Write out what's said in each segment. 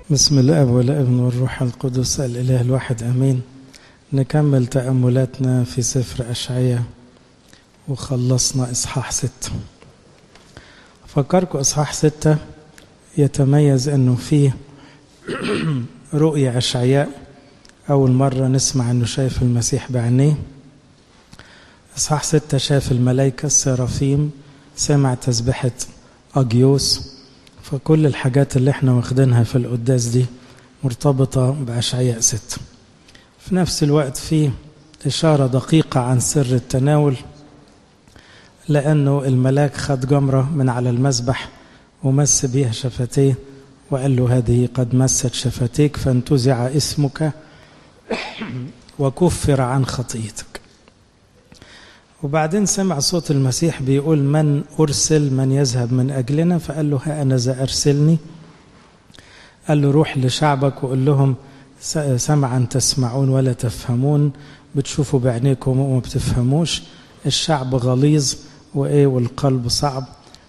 بسم الاب والابن والروح القدس الاله الواحد امين نكمل تاملاتنا في سفر اشعياء وخلصنا اصحاح ستة فكركم اصحاح ستة يتميز انه فيه رؤية اشعياء اول مرة نسمع انه شايف المسيح بعينيه اصحاح ستة شاف الملائكة السرافيم سمع تسبحة اجيوس فكل الحاجات اللي احنا واخدينها في القداس دي مرتبطة بأشعياء ستة في نفس الوقت في إشارة دقيقة عن سر التناول لأنه الملاك خد جمرة من على المسبح ومس بيها شفتيه وقال له هذه قد مست شفتيك فانتزع اسمك وكفر عن خطيتك وبعدين سمع صوت المسيح بيقول من أرسل من يذهب من أجلنا فقال له ها أنا ذا أرسلني قال له روح لشعبك وقول لهم سمعا تسمعون ولا تفهمون بتشوفوا بعينيكم وما بتفهموش الشعب غليظ وإيه والقلب صعب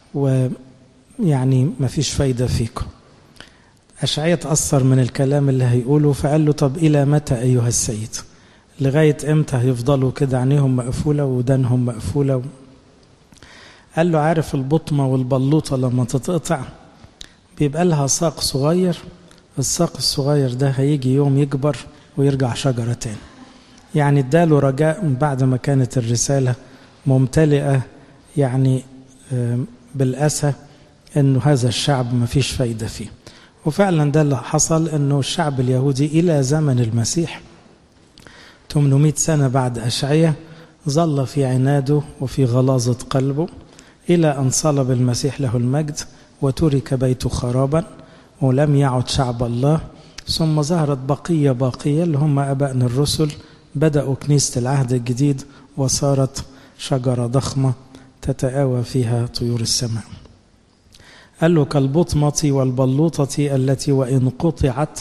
ويعني ما فيش فايدة فيكم أشعية تأثر من الكلام اللي هيقوله فقال له طب إلى متى أيها السيد لغاية امتى هيفضلوا كده عينيهم مقفولة ودانهم مقفولة و... قال له عارف البطمة والبلوطة لما تتقطع بيبقى لها ساق صغير الساق الصغير ده هيجي يوم يكبر ويرجع شجرة تاني يعني اداله رجاء بعد ما كانت الرسالة ممتلئة يعني بالأسى انه هذا الشعب ما فيش فايدة فيه وفعلا ده اللي حصل انه الشعب اليهودي الى زمن المسيح 800 سنة بعد أشعية ظل في عناده وفي غلاظة قلبه إلى أن صلب المسيح له المجد وترك بيته خرابا ولم يعد شعب الله ثم ظهرت بقية باقية اللي هم أبائنا الرسل بدأوا كنيسة العهد الجديد وصارت شجرة ضخمة تتآوى فيها طيور السماء قال له كالبطمة والبلوطة التي وإن قطعت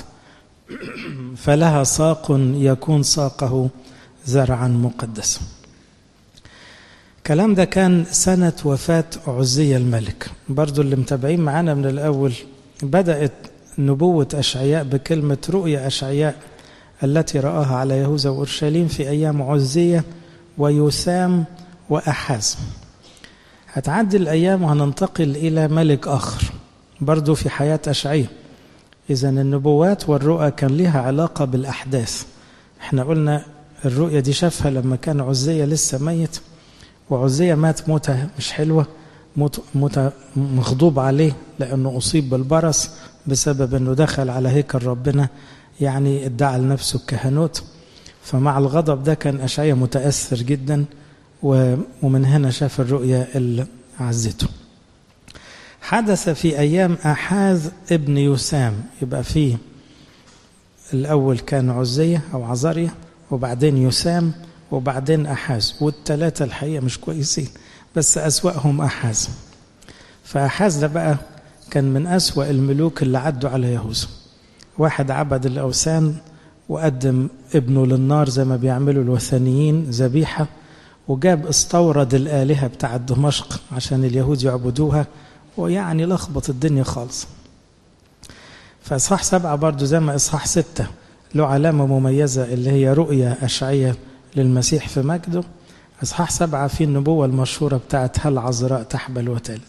فلها ساق يكون ساقه زرعا مقدسا الكلام ده كان سنة وفاة عزية الملك برضو اللي متابعين معانا من الأول بدأت نبوة أشعياء بكلمة رؤيا أشعياء التي رآها على يهوذا وأورشليم في أيام عزية ويسام وأحاز هتعدي الأيام وهننتقل إلى ملك آخر برضو في حياة أشعياء إذا النبوات والرؤى كان لها علاقة بالأحداث احنا قلنا الرؤية دي شافها لما كان عزية لسه ميت وعزية مات موتة مش حلوة موت موتة مغضوب عليه لأنه أصيب بالبرص بسبب أنه دخل على هيكل ربنا يعني ادعى لنفسه الكهنوت فمع الغضب ده كان أشعية متأثر جدا ومن هنا شاف الرؤية اللي عزته حدث في أيام أحاز ابن يسام يبقى فيه الأول كان عزية أو عزارية وبعدين يسام وبعدين أحاز والثلاثة الحقيقة مش كويسين بس أسوأهم أحاز فأحاز ده بقى كان من أسوأ الملوك اللي عدوا على يهوذا واحد عبد الأوثان وقدم ابنه للنار زي ما بيعملوا الوثنيين ذبيحة وجاب استورد الآلهة بتاعة دمشق عشان اليهود يعبدوها ويعني لخبط الدنيا خالص فإصحاح سبعة برضو زي ما إصحاح ستة له علامة مميزة اللي هي رؤية أشعية للمسيح في مجده إصحاح سبعة في النبوة المشهورة بتاعت هل عذراء تحبل وتلد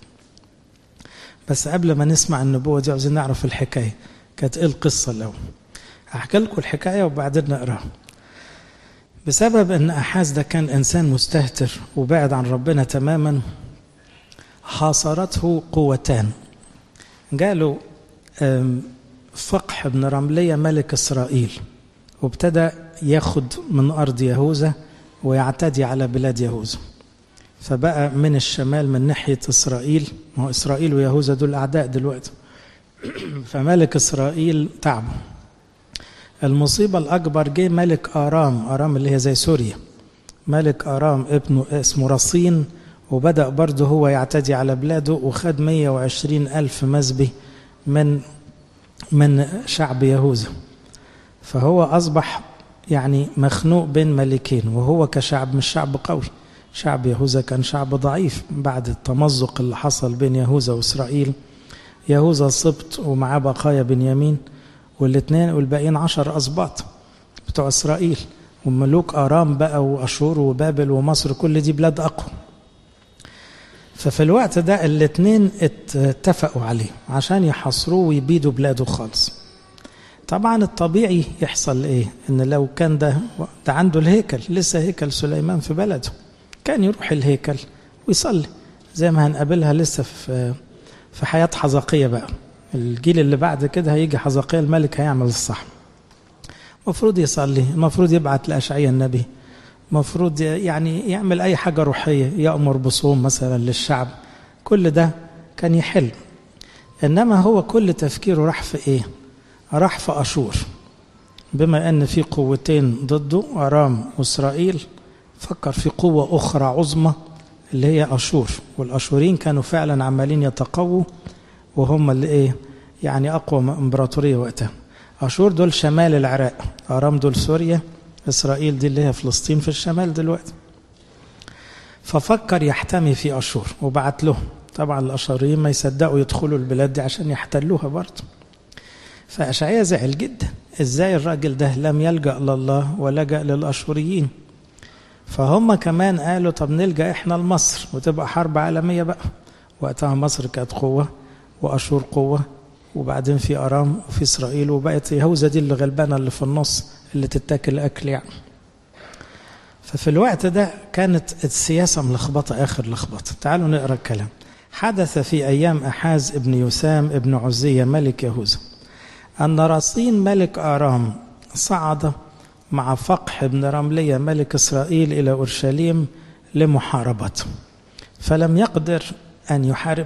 بس قبل ما نسمع النبوة دي عاوزين نعرف الحكاية كانت إيه القصة الأول هحكي لكم الحكاية وبعدين نقراها بسبب أن أحاز ده كان إنسان مستهتر وبعد عن ربنا تماما حاصرته قوتان جاله فقح بن رملية ملك إسرائيل وابتدى ياخد من أرض يهوذا ويعتدي على بلاد يهوذا فبقى من الشمال من ناحية إسرائيل ما هو إسرائيل ويهوذا دول أعداء دلوقتي فملك إسرائيل تعبه المصيبة الأكبر جه ملك آرام آرام اللي هي زي سوريا ملك آرام ابنه اسمه رصين وبدأ برضه هو يعتدي على بلاده وخد 120 ألف مسبي من من شعب يهوذا فهو أصبح يعني مخنوق بين ملكين وهو كشعب مش شعب قوي شعب يهوذا كان شعب ضعيف بعد التمزق اللي حصل بين يهوذا وإسرائيل يهوذا سبط ومعاه بقايا بنيامين والاثنين والباقيين عشر أسباط بتوع إسرائيل وملوك آرام بقى وأشور وبابل ومصر كل دي بلاد أقوى ففي الوقت ده الاثنين اتفقوا عليه عشان يحصروه ويبيدوا بلاده خالص طبعا الطبيعي يحصل ايه ان لو كان ده ده عنده الهيكل لسه هيكل سليمان في بلده كان يروح الهيكل ويصلي زي ما هنقابلها لسه في في حياة حزقية بقى الجيل اللي بعد كده هيجي حزقية الملك هيعمل الصح المفروض يصلي المفروض يبعت لأشعية النبي المفروض يعني يعمل أي حاجة روحية يأمر بصوم مثلا للشعب كل ده كان يحل إنما هو كل تفكيره راح في إيه راح في أشور بما أن في قوتين ضده أرام وإسرائيل فكر في قوة أخرى عظمى اللي هي أشور والأشورين كانوا فعلا عمالين يتقووا وهم اللي إيه يعني أقوى إمبراطورية وقتها أشور دول شمال العراق أرام دول سوريا إسرائيل دي اللي هي فلسطين في الشمال دلوقتي ففكر يحتمي في أشور وبعت له طبعا الأشوريين ما يصدقوا يدخلوا البلاد دي عشان يحتلوها برضه فأشعيا زعل جدا ازاي الراجل ده لم يلجأ لله ولجأ للأشوريين فهم كمان قالوا طب نلجأ احنا لمصر وتبقى حرب عالمية بقى وقتها مصر كانت قوة وأشور قوة وبعدين في أرام وفي إسرائيل وبقت يهوذا دي اللي غلبانة اللي في النص اللي تتاكل أكل يعني ففي الوقت ده كانت السياسة ملخبطة آخر لخبطة تعالوا نقرأ الكلام حدث في أيام أحاز ابن يسام ابن عزية ملك يهوذا أن رصين ملك آرام صعد مع فقح بن رملية ملك إسرائيل إلى أورشليم لمحاربته فلم يقدر أن يحارب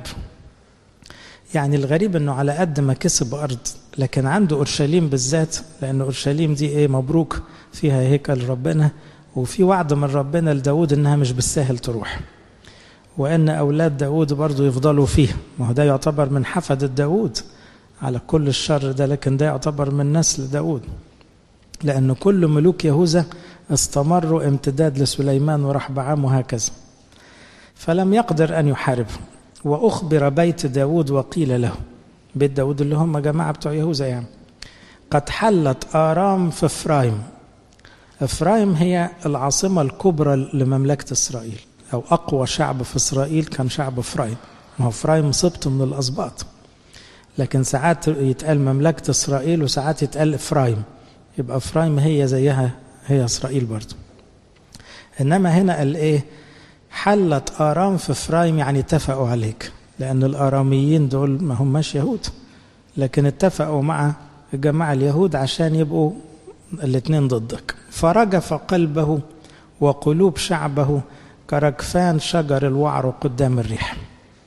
يعني الغريب أنه على قد ما كسب أرض لكن عنده أورشليم بالذات لأن أورشليم دي إيه مبروك فيها هيكل ربنا وفي وعد من ربنا لداود أنها مش بالسهل تروح وأن أولاد داود برضو يفضلوا فيه ما هو ده يعتبر من حفدة داود على كل الشر ده لكن ده يعتبر من نسل داود لأن كل ملوك يهوذا استمروا امتداد لسليمان ورحبعام وهكذا فلم يقدر أن يحارب وأخبر بيت داود وقيل له بيت داود اللي هم جماعة بتوع يهوذا يعني قد حلت آرام في إفرايم إفرايم هي العاصمة الكبرى لمملكة إسرائيل أو أقوى شعب في إسرائيل كان شعب إفرايم ما هو إفرايم سبط من الأسباط لكن ساعات يتقال مملكة إسرائيل وساعات يتقال إفرايم يبقى إفرايم هي زيها هي إسرائيل برضو إنما هنا قال إيه حلت آرام في إفرايم يعني اتفقوا عليك لأن الآراميين دول ما هماش يهود لكن اتفقوا مع الجماعة اليهود عشان يبقوا الاثنين ضدك فرجف قلبه وقلوب شعبه كرجفان شجر الوعر قدام الريح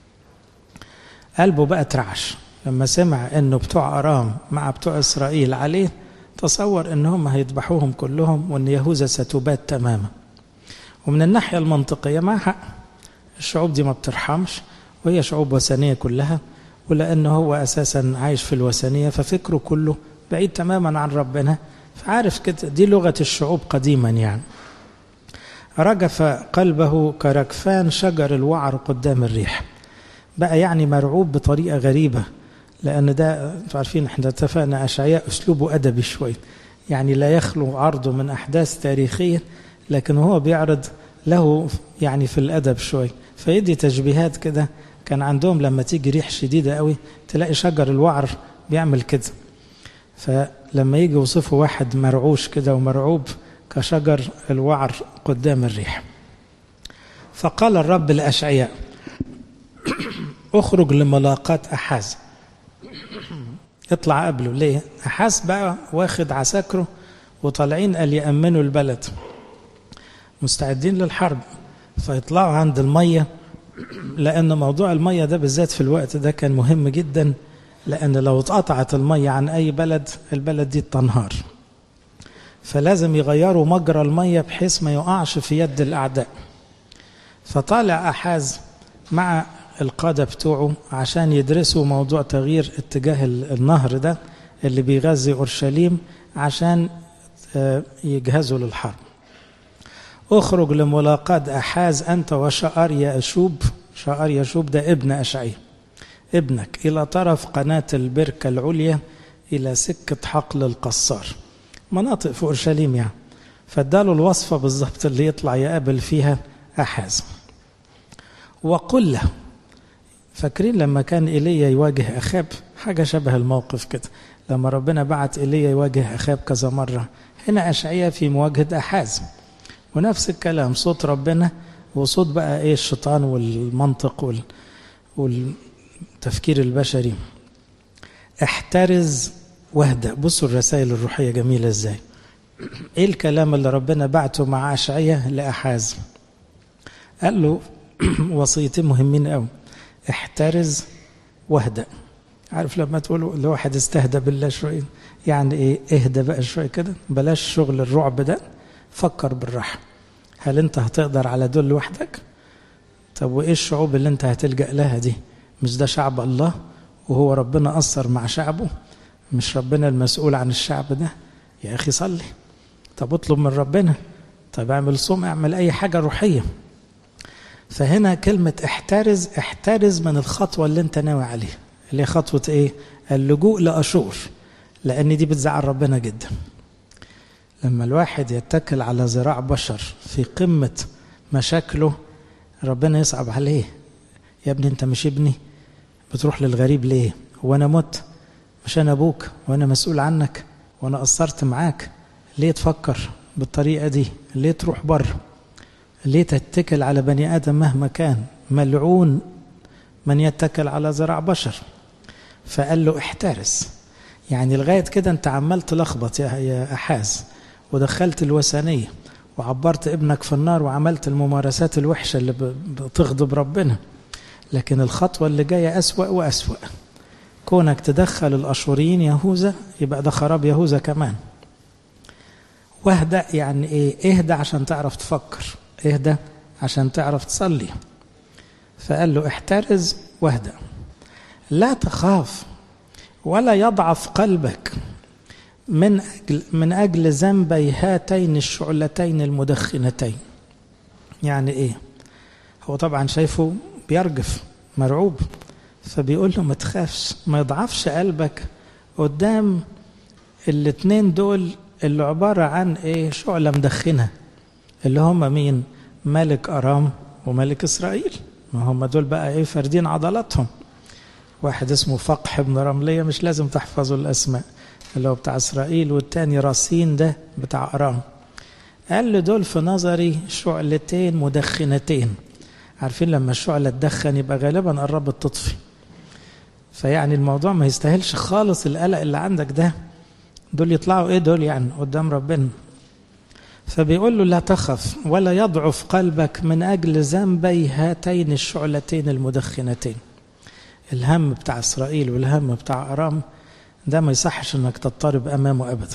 قلبه بقى اترعش لما سمع انه بتوع ارام مع بتوع اسرائيل عليه تصور انهم هيذبحوهم كلهم وان يهوذا ستبات تماما ومن الناحيه المنطقيه مع حق الشعوب دي ما بترحمش وهي شعوب وثنيه كلها ولانه هو اساسا عايش في الوثنيه ففكره كله بعيد تماما عن ربنا فعارف كده دي لغه الشعوب قديما يعني رجف قلبه كرجفان شجر الوعر قدام الريح بقى يعني مرعوب بطريقه غريبه لان ده انتوا عارفين احنا اتفقنا اشعياء اسلوبه ادبي شويه يعني لا يخلو عرضه من احداث تاريخيه لكن هو بيعرض له يعني في الادب شويه فيدي تشبيهات كده كان عندهم لما تيجي ريح شديده قوي تلاقي شجر الوعر بيعمل كده فلما يجي يوصفه واحد مرعوش كده ومرعوب كشجر الوعر قدام الريح فقال الرب لاشعياء اخرج لملاقاة أحاز اطلع قبله ليه أحاز بقى واخد عساكره وطالعين قال يأمنوا البلد مستعدين للحرب فيطلعوا عند المية لأن موضوع المية ده بالذات في الوقت ده كان مهم جدا لأن لو اتقطعت المية عن أي بلد البلد دي تنهار فلازم يغيروا مجرى المية بحيث ما يقعش في يد الأعداء فطالع أحاز مع القادة بتوعه عشان يدرسوا موضوع تغيير اتجاه النهر ده اللي بيغذي أورشليم عشان يجهزوا للحرب اخرج لملاقاة أحاز أنت وشعر يشوب شعر يشوب ده ابن أشعي ابنك إلى طرف قناة البركة العليا إلى سكة حقل القصار مناطق في أورشليم يعني فاداله الوصفة بالظبط اللي يطلع يقابل فيها أحاز وقل له فاكرين لما كان إيليا يواجه أخاب حاجة شبه الموقف كده لما ربنا بعت إيليا يواجه أخاب كذا مرة هنا أشعية في مواجهة أحاز ونفس الكلام صوت ربنا وصوت بقى إيه الشيطان والمنطق وال... والتفكير البشري احترز واهدأ بصوا الرسائل الروحية جميلة ازاي ايه الكلام اللي ربنا بعته مع أشعية لأحاز قال له وصيتين مهمين قوي احترز واهدأ عارف لما تقولوا لواحد استهدى بالله شوية يعني ايه اهدى بقى شوية كده بلاش شغل الرعب ده فكر بالراحة هل انت هتقدر على دول لوحدك طب وايه الشعوب اللي انت هتلجأ لها دي مش ده شعب الله وهو ربنا قصر مع شعبه مش ربنا المسؤول عن الشعب ده يا اخي صلي طب اطلب من ربنا طب اعمل صوم اعمل اي حاجة روحية فهنا كلمة احترز احترز من الخطوة اللي انت ناوي عليها اللي هي خطوة ايه اللجوء لأشور لأن دي بتزعل ربنا جدا لما الواحد يتكل على ذراع بشر في قمة مشاكله ربنا يصعب عليه يا ابني انت مش ابني بتروح للغريب ليه وانا مت مش انا ابوك وانا مسؤول عنك وانا قصرت معاك ليه تفكر بالطريقة دي ليه تروح بره ليه تتكل على بني آدم مهما كان ملعون من يتكل على ذراع بشر فقال له احترس يعني لغاية كده انت عمال تلخبط يا أحاز ودخلت الوثنية وعبرت ابنك في النار وعملت الممارسات الوحشة اللي بتغضب ربنا لكن الخطوة اللي جاية أسوأ وأسوأ كونك تدخل الأشوريين يهوذا يبقى ده خراب يهوذا كمان واهدأ يعني ايه اهدى عشان تعرف تفكر اهدى عشان تعرف تصلي فقال له احترز واهدأ لا تخاف ولا يضعف قلبك من أجل, من أجل ذنبي هاتين الشعلتين المدخنتين يعني إيه هو طبعا شايفه بيرجف مرعوب فبيقول له ما تخافش ما يضعفش قلبك قدام الاتنين دول اللي عبارة عن ايه شعلة مدخنة اللي هم مين ملك أرام وملك إسرائيل ما هم دول بقى ايه فاردين عضلاتهم واحد اسمه فقح بن رملية مش لازم تحفظوا الأسماء اللي هو بتاع إسرائيل والتاني راسين ده بتاع أرام قال له دول في نظري شعلتين مدخنتين عارفين لما الشعلة تدخن يبقى غالبا قربت تطفي فيعني الموضوع ما يستاهلش خالص القلق اللي عندك ده دول يطلعوا ايه دول يعني قدام ربنا فبيقول له لا تخف ولا يضعف قلبك من أجل ذنبي هاتين الشعلتين المدخنتين الهم بتاع إسرائيل والهم بتاع أرام ده ما يصحش انك تضطرب امامه ابدا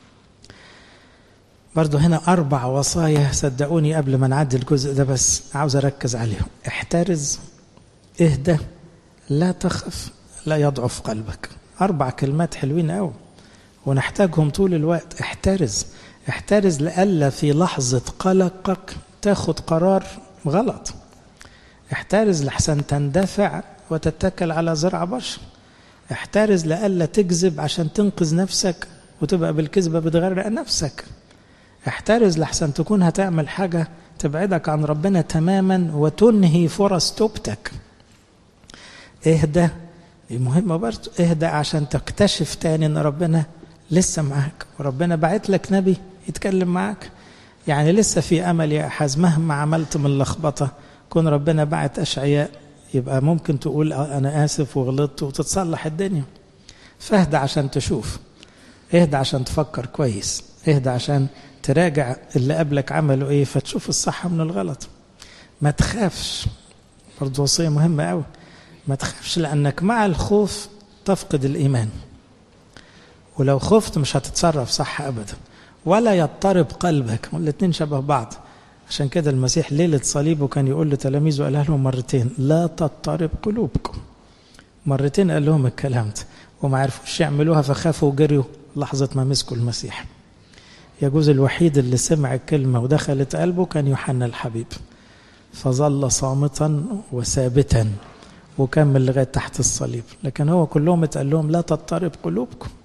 برضو هنا اربع وصايا صدقوني قبل ما نعدي الجزء ده بس عاوز اركز عليهم احترز اهدى لا تخف لا يضعف قلبك اربع كلمات حلوين قوي ونحتاجهم طول الوقت احترز احترز لألا في لحظة قلقك تاخد قرار غلط احترز لحسن تندفع وتتكل على زرع بشر احترز لألا تكذب عشان تنقذ نفسك وتبقى بالكذبة بتغرق نفسك احترز لحسن تكون هتعمل حاجة تبعدك عن ربنا تماما وتنهي فرص توبتك اهدى دي مهمة برضه اهدى عشان تكتشف تاني ان ربنا لسه معاك وربنا بعت لك نبي يتكلم معاك يعني لسه في امل يا احاز مهما عملت من لخبطه كون ربنا بعت اشعياء يبقى ممكن تقول انا اسف وغلطت وتتصلح الدنيا فاهدى عشان تشوف اهدى عشان تفكر كويس اهدى عشان تراجع اللي قبلك عملوا ايه فتشوف الصح من الغلط ما تخافش برضه وصيه مهمه قوي ما تخافش لانك مع الخوف تفقد الايمان ولو خفت مش هتتصرف صح ابدا ولا يضطرب قلبك الاثنين شبه بعض عشان كده المسيح ليلة صليبه كان يقول لتلاميذه قالها لهم مرتين لا تضطرب قلوبكم مرتين قال لهم الكلام ده وما عرفوش يعملوها فخافوا وجريوا لحظة ما مسكوا المسيح يجوز الوحيد اللي سمع الكلمة ودخلت قلبه كان يوحنا الحبيب فظل صامتا وثابتا وكمل لغاية تحت الصليب لكن هو كلهم اتقال لهم لا تضطرب قلوبكم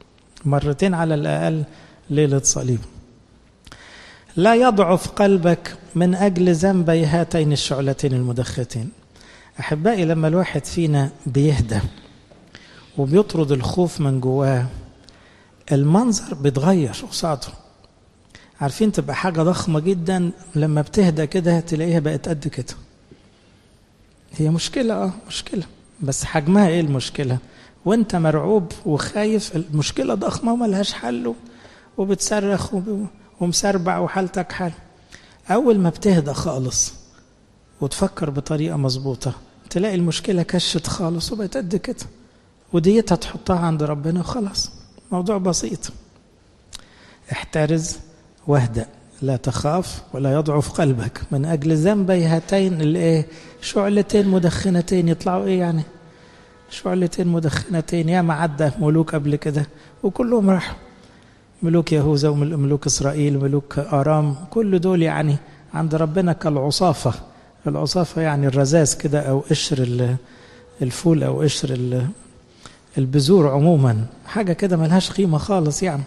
مرتين على الأقل ليلة صليب لا يضعف قلبك من أجل ذنبي هاتين الشعلتين المدختين أحبائي لما الواحد فينا بيهدى وبيطرد الخوف من جواه المنظر بيتغير قصاده عارفين تبقى حاجة ضخمة جدا لما بتهدى كده تلاقيها بقت قد كده هي مشكلة اه مشكلة بس حجمها ايه المشكلة وانت مرعوب وخايف المشكلة ضخمة وملهاش حل وبتصرخ ومسربع وحالتك حال أول ما بتهدى خالص وتفكر بطريقة مظبوطة تلاقي المشكلة كشت خالص وبقت قد كده وديتها تحطها عند ربنا وخلاص موضوع بسيط احترز واهدأ لا تخاف ولا يضعف قلبك من أجل ذنبي هاتين الايه شعلتين مدخنتين يطلعوا ايه يعني شعلتين مدخنتين يا ما عدى ملوك قبل كده وكلهم راحوا ملوك يهوذا وملوك إسرائيل وملوك آرام كل دول يعني عند ربنا كالعصافة العصافة يعني الرذاذ كده أو قشر الفول أو قشر البذور عموما حاجة كده ملهاش قيمة خالص يعني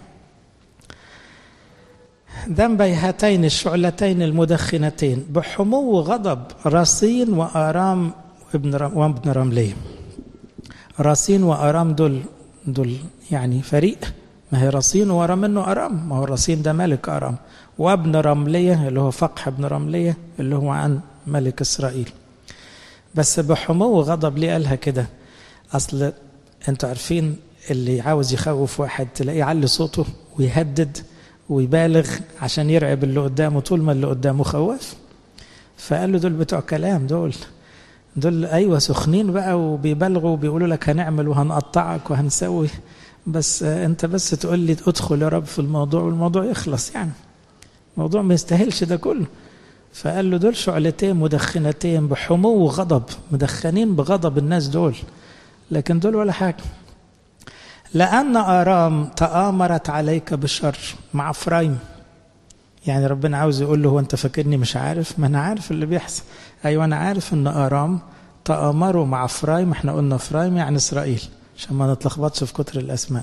ذنبي هاتين الشعلتين المدخنتين بحمو غضب رصين وآرام وابن وابن رمليه رصين وآرام دول دول يعني فريق ما هي رصين ورا منه أرام ما هو الرصين ده ملك أرام وابن رملية اللي هو فقح ابن رملية اللي هو عن ملك إسرائيل بس بحمو غضب ليه قالها كده أصل أنتوا عارفين اللي عاوز يخوف واحد تلاقيه يعلي صوته ويهدد ويبالغ عشان يرعب اللي قدامه طول ما اللي قدامه خواف فقال له دول بتوع كلام دول دول ايوه سخنين بقى وبيبالغوا وبيقولوا لك هنعمل وهنقطعك وهنسوي بس انت بس تقول لي ادخل يا رب في الموضوع والموضوع يخلص يعني الموضوع ما يستاهلش ده كله فقال له دول شعلتين مدخنتين بحمو غضب مدخنين بغضب الناس دول لكن دول ولا حاجه لأن آرام تآمرت عليك بالشر مع فرايم يعني ربنا عاوز يقول له هو أنت فاكرني مش عارف ما أنا عارف اللي بيحصل أيوة أنا عارف أن آرام تآمروا مع فرايم احنا قلنا فرايم يعني إسرائيل عشان ما نتلخبطش في كتر الأسماء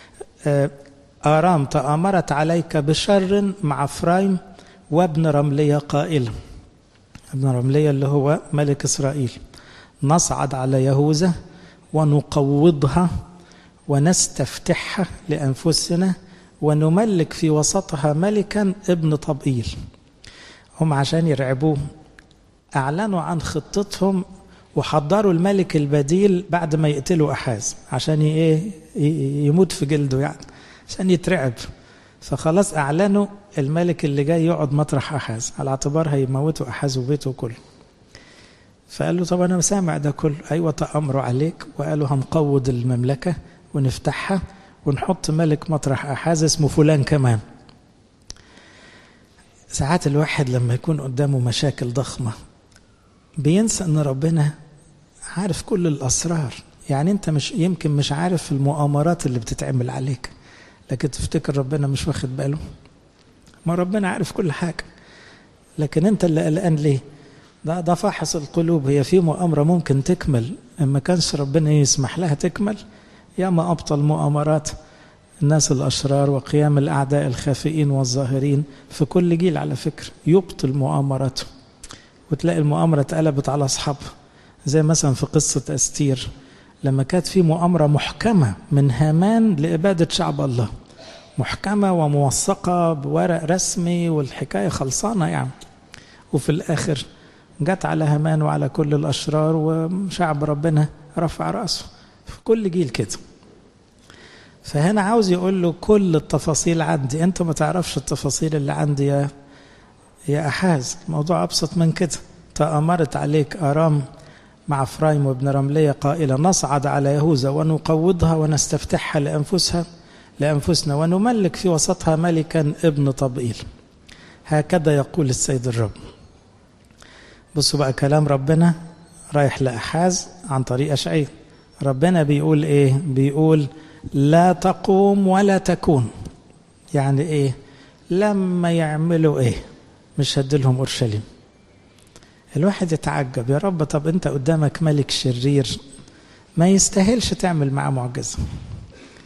آرام تآمرت عليك بشر مع فرايم وابن رملية قائلا ابن رملية اللي هو ملك إسرائيل نصعد على يهوذا ونقوضها ونستفتحها لأنفسنا ونملك في وسطها ملكا ابن طبيل هم عشان يرعبوه أعلنوا عن خطتهم وحضروا الملك البديل بعد ما يقتلوا أحاز عشان ايه يموت في جلده يعني عشان يترعب فخلاص أعلنوا الملك اللي جاي يقعد مطرح أحاز على اعتبار هيموتوا أحاز وبيته كله فقال له طب أنا سامع ده كله أيوة تأمروا عليك وقالوا هنقوض المملكة ونفتحها ونحط ملك مطرح أحاز اسمه فلان كمان ساعات الواحد لما يكون قدامه مشاكل ضخمة بينسى ان ربنا عارف كل الاسرار يعني انت مش يمكن مش عارف المؤامرات اللي بتتعمل عليك لكن تفتكر ربنا مش واخد باله ما ربنا عارف كل حاجة لكن انت اللي قلقان ليه ده ده فاحص القلوب هي في مؤامرة ممكن تكمل ما كانش ربنا يسمح لها تكمل يا ما أبطل مؤامرات الناس الأشرار وقيام الأعداء الخافئين والظاهرين في كل جيل على فكرة يبطل مؤامراته وتلاقي المؤامرة اتقلبت على أصحابها زي مثلا في قصة أستير لما كانت في مؤامرة محكمة من هامان لإبادة شعب الله محكمة وموثقة بورق رسمي والحكاية خلصانة يعني وفي الآخر جت على هامان وعلى كل الأشرار وشعب ربنا رفع رأسه في كل جيل كده فهنا عاوز يقول له كل التفاصيل عندي انت ما تعرفش التفاصيل اللي عندي يا يا أحاز الموضوع أبسط من كده تأمرت عليك أرام مع فرايم وابن رملية قائلة نصعد على يهوذا ونقوضها ونستفتحها لأنفسها لأنفسنا ونملك في وسطها ملكا ابن طبيل هكذا يقول السيد الرب بصوا بقى كلام ربنا رايح لأحاز عن طريق أشعير ربنا بيقول إيه بيقول لا تقوم ولا تكون يعني إيه لما يعملوا إيه مش هدلهم أورشليم الواحد يتعجب يا رب طب أنت قدامك ملك شرير ما يستاهلش تعمل معاه معجزة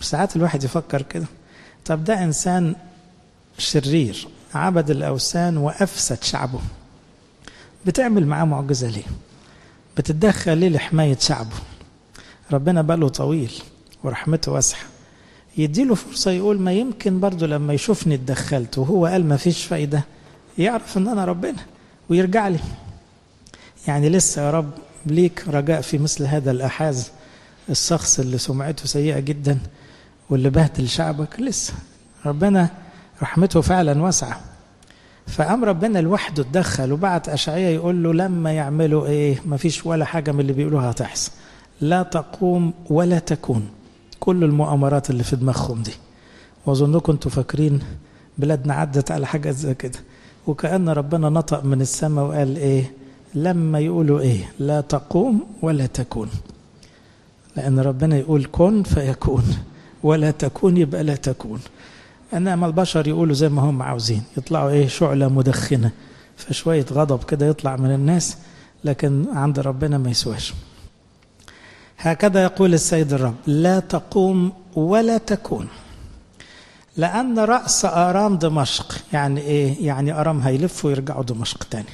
ساعات الواحد يفكر كده طب ده إنسان شرير عبد الأوثان وأفسد شعبه بتعمل معاه معجزة ليه بتتدخل ليه لحماية شعبه ربنا باله طويل ورحمته واسعة يديله فرصة يقول ما يمكن برضه لما يشوفني اتدخلت وهو قال ما فيش فايدة يعرف ان انا ربنا ويرجع لي يعني لسه يا رب ليك رجاء في مثل هذا الأحاز الشخص اللي سمعته سيئة جدا واللي بهدل شعبك لسه ربنا رحمته فعلا واسعة فقام ربنا لوحده اتدخل وبعت أشعية يقول له لما يعملوا ايه مفيش ولا حاجة من اللي بيقولوها هتحصل لا تقوم ولا تكون كل المؤامرات اللي في دماغهم دي واظنكم انتوا فاكرين بلادنا عدت على حاجة زي كده وكأن ربنا نطق من السماء وقال ايه لما يقولوا ايه لا تقوم ولا تكون لأن ربنا يقول كن فيكون ولا تكون يبقى لا تكون انما البشر يقولوا زي ما هم عاوزين يطلعوا ايه شعلة مدخنة فشوية غضب كده يطلع من الناس لكن عند ربنا ما يسواش هكذا يقول السيد الرب لا تقوم ولا تكون لأن رأس آرام دمشق يعني إيه؟ يعني آرام هيلفوا ويرجعوا دمشق تاني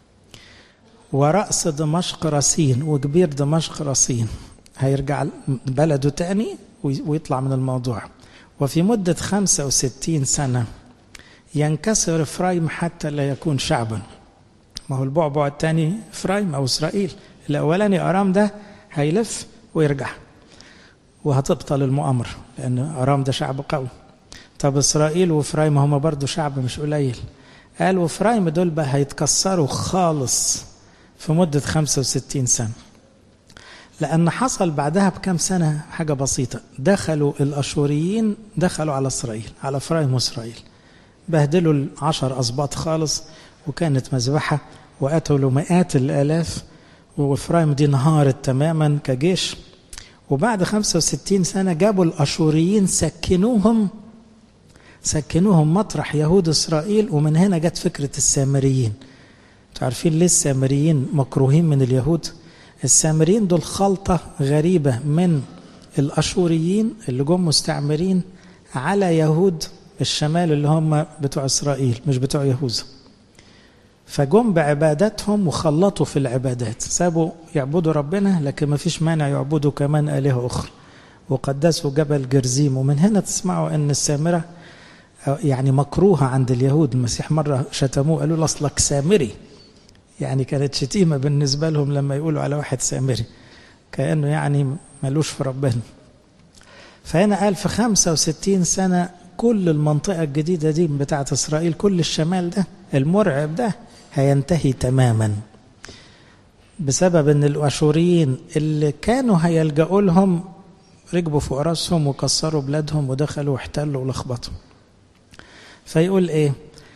ورأس دمشق رصين وكبير دمشق رصين هيرجع بلده تاني ويطلع من الموضوع وفي مدة 65 سنة ينكسر إفرايم حتى لا يكون شعبا ما هو البعبع الثاني إفرايم أو إسرائيل الأولاني أرام ده هيلف ويرجع وهتبطل المؤامرة لأن أرام ده شعب قوي طب إسرائيل وإفرايم هما برضو شعب مش قليل قال وإفرايم دول بقى هيتكسروا خالص في مدة 65 سنة لأن حصل بعدها بكم سنة حاجة بسيطة دخلوا الأشوريين دخلوا على إسرائيل على إفرايم وإسرائيل بهدلوا العشر أسباط خالص وكانت مذبحة وقتلوا مئات الآلاف وإفرايم دي انهارت تماما كجيش وبعد 65 سنة جابوا الأشوريين سكنوهم سكنوهم مطرح يهود إسرائيل ومن هنا جت فكرة السامريين عارفين ليه السامريين مكروهين من اليهود السامريين دول خلطة غريبة من الأشوريين اللي جم مستعمرين على يهود الشمال اللي هم بتوع إسرائيل مش بتوع يهوذا فجم بعباداتهم وخلطوا في العبادات سابوا يعبدوا ربنا لكن ما فيش مانع يعبدوا كمان آلهة أخرى وقدسوا جبل جرزيم ومن هنا تسمعوا أن السامرة يعني مكروهة عند اليهود المسيح مرة شتموه قالوا له أصلك سامري يعني كانت شتيمة بالنسبة لهم لما يقولوا على واحد سامري كأنه يعني ملوش في ربنا فهنا قال في 65 سنة كل المنطقة الجديدة دي بتاعت إسرائيل كل الشمال ده المرعب ده هينتهي تماما بسبب ان الاشوريين اللي كانوا هيلجأوا لهم ركبوا فوق راسهم وكسروا بلادهم ودخلوا واحتلوا ولخبطوا فيقول ايه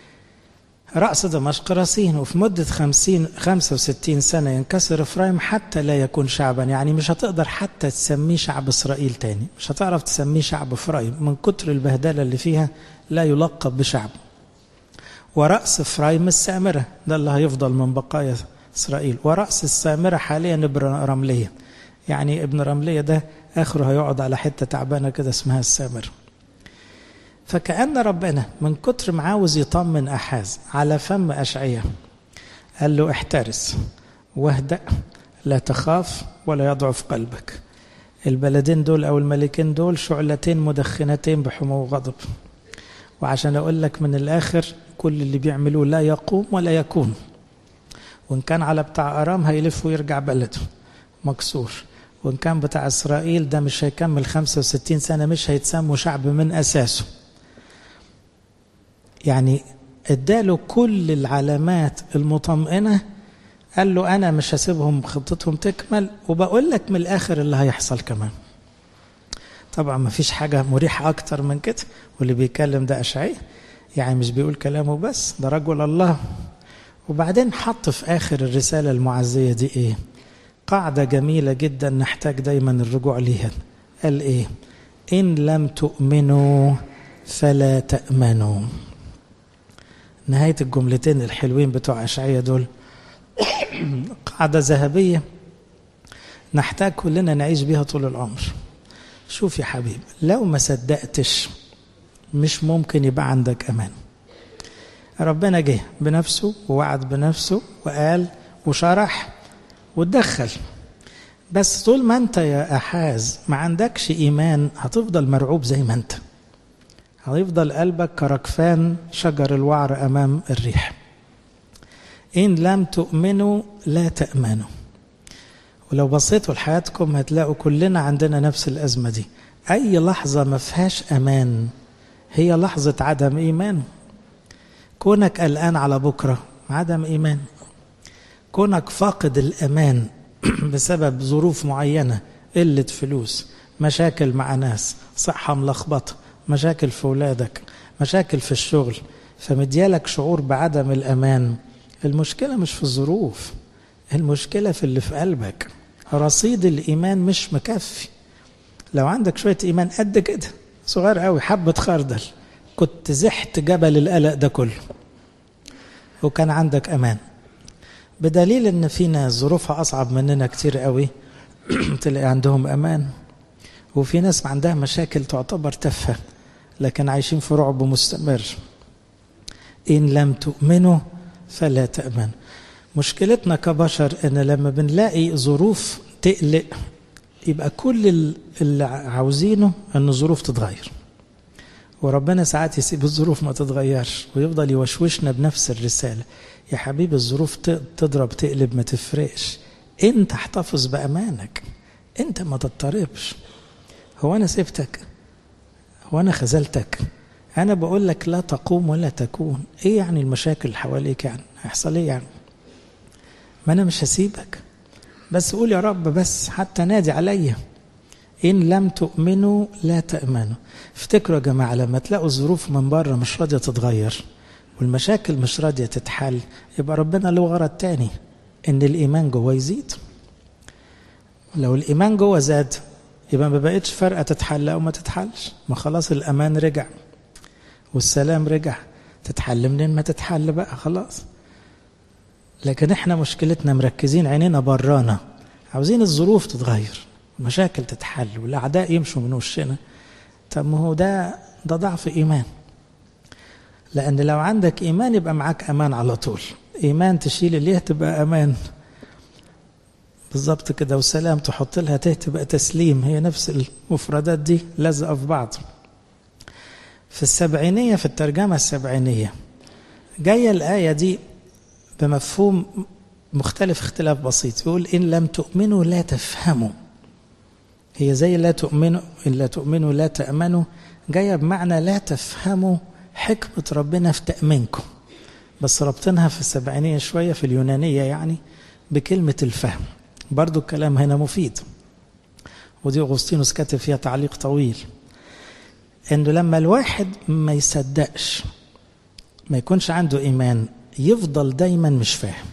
رأس دمشق رصين وفي مدة خمسين خمسة وستين سنة ينكسر إفرايم حتى لا يكون شعبا يعني مش هتقدر حتى تسميه شعب إسرائيل تاني مش هتعرف تسميه شعب إفرايم من كتر البهدلة اللي فيها لا يلقب بشعب ورأس إفرايم السامرة ده اللي هيفضل من بقايا إسرائيل ورأس السامرة حاليا ابن رملية يعني ابن رملية ده آخره هيقعد على حتة تعبانة كده اسمها السامرة فكأن ربنا من كتر ما عاوز يطمن أحاز على فم أشعية قال له احترس واهدأ لا تخاف ولا يضعف قلبك البلدين دول أو الملكين دول شعلتين مدخنتين بحمو وغضب وعشان أقول لك من الآخر كل اللي بيعملوه لا يقوم ولا يكون وإن كان على بتاع أرام هيلف ويرجع بلده مكسور وإن كان بتاع إسرائيل ده مش هيكمل 65 سنة مش هيتسموا شعب من أساسه يعني اداله كل العلامات المطمئنة قال له أنا مش هسيبهم خطتهم تكمل وبقول لك من الآخر اللي هيحصل كمان طبعا ما فيش حاجة مريحة أكتر من كده واللي بيتكلم ده أشعي يعني مش بيقول كلامه بس ده رجل الله وبعدين حط في آخر الرسالة المعزية دي إيه قاعدة جميلة جدا نحتاج دايما الرجوع ليها قال إيه إن لم تؤمنوا فلا تأمنوا نهاية الجملتين الحلوين بتوع أشعية دول قاعدة ذهبية نحتاج كلنا نعيش بيها طول العمر شوف يا حبيبي لو ما صدقتش مش ممكن يبقى عندك امان ربنا جه بنفسه ووعد بنفسه وقال وشرح وتدخل بس طول ما انت يا احاز ما عندكش ايمان هتفضل مرعوب زي ما انت هيفضل قلبك كركفان شجر الوعر امام الريح ان لم تؤمنوا لا تامنوا ولو بصيتوا لحياتكم هتلاقوا كلنا عندنا نفس الازمه دي اي لحظه ما فيهاش امان هي لحظه عدم ايمان كونك قلقان على بكره عدم ايمان كونك فاقد الامان بسبب ظروف معينه قله فلوس مشاكل مع ناس صحه ملخبطه مشاكل في ولادك مشاكل في الشغل فمديالك شعور بعدم الامان المشكله مش في الظروف المشكله في اللي في قلبك رصيد الايمان مش مكفي لو عندك شويه ايمان قد كده صغير قوي حبه خردل كنت زحت جبل القلق ده كله وكان عندك امان بدليل ان في ناس ظروفها اصعب مننا كتير قوي تلاقي عندهم امان وفي ناس عندها مشاكل تعتبر تافهه لكن عايشين في رعب مستمر ان لم تؤمنوا فلا تامنوا مشكلتنا كبشر ان لما بنلاقي ظروف تقلق يبقى كل اللي عاوزينه ان الظروف تتغير وربنا ساعات يسيب الظروف ما تتغيرش ويفضل يوشوشنا بنفس الرساله يا حبيبي الظروف تضرب تقلب ما تفرقش انت احتفظ بامانك انت ما تضطربش هو انا سبتك هو انا خذلتك انا بقول لك لا تقوم ولا تكون ايه يعني المشاكل اللي حواليك يعني هيحصل ايه يعني ما انا مش هسيبك بس قول يا رب بس حتى نادي عليا ان لم تؤمنوا لا تامنوا افتكروا يا جماعه لما تلاقوا الظروف من بره مش راضيه تتغير والمشاكل مش راضيه تتحل يبقى ربنا له غرض تاني ان الايمان جوه يزيد لو الايمان جوه زاد يبقى ما بقتش فارقه تتحل او ما تتحلش ما خلاص الامان رجع والسلام رجع تتحل منين ما تتحل بقى خلاص لكن احنا مشكلتنا مركزين عينينا برانا عاوزين الظروف تتغير المشاكل تتحل والاعداء يمشوا من وشنا طب ما هو ده ده ضعف ايمان لان لو عندك ايمان يبقى معاك امان على طول ايمان تشيل اليه تبقى امان بالظبط كده وسلام تحط لها ته تبقى تسليم هي نفس المفردات دي لازقه في بعض في السبعينيه في الترجمه السبعينيه جايه الايه دي بمفهوم مختلف اختلاف بسيط يقول ان لم تؤمنوا لا تفهموا هي زي لا تؤمنوا ان لا تؤمنوا لا تامنوا جايه بمعنى لا تفهموا حكمه ربنا في تامينكم بس ربطنها في السبعينيه شويه في اليونانيه يعني بكلمه الفهم برضو الكلام هنا مفيد ودي أغسطينوس كاتب فيها تعليق طويل انه لما الواحد ما يصدقش ما يكونش عنده ايمان يفضل دايما مش فاهم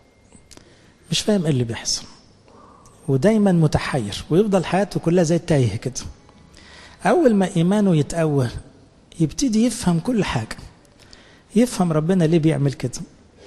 مش فاهم ايه اللي بيحصل ودايما متحير ويفضل حياته كلها زي التايه كده اول ما ايمانه يتقوى يبتدي يفهم كل حاجه يفهم ربنا ليه بيعمل كده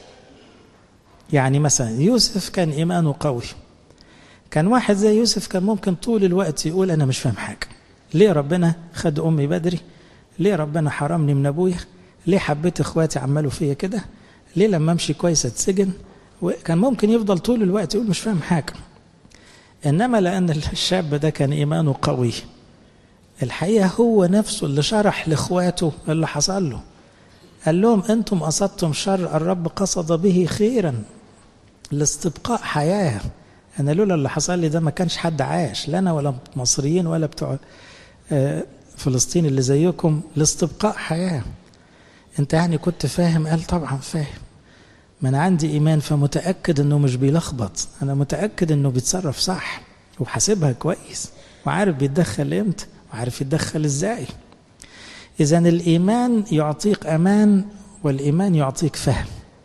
يعني مثلا يوسف كان ايمانه قوي كان واحد زي يوسف كان ممكن طول الوقت يقول انا مش فاهم حاجه ليه ربنا خد امي بدري ليه ربنا حرمني من ابويا ليه حبيت اخواتي عملوا فيا كده ليه لما امشي كويس اتسجن وكان ممكن يفضل طول الوقت يقول مش فاهم حاجه انما لان الشاب ده كان ايمانه قوي الحقيقه هو نفسه اللي شرح لاخواته اللي حصل له قال لهم انتم قصدتم شر الرب قصد به خيرا لاستبقاء حياه انا لولا اللي حصل لي ده ما كانش حد عاش لا انا ولا مصريين ولا بتوع فلسطين اللي زيكم لاستبقاء حياه انت يعني كنت فاهم قال طبعا فاهم ما انا عندي ايمان فمتاكد انه مش بيلخبط انا متاكد انه بيتصرف صح وحاسبها كويس وعارف بيتدخل امتى وعارف يتدخل ازاي اذا الايمان يعطيك امان والايمان يعطيك فهم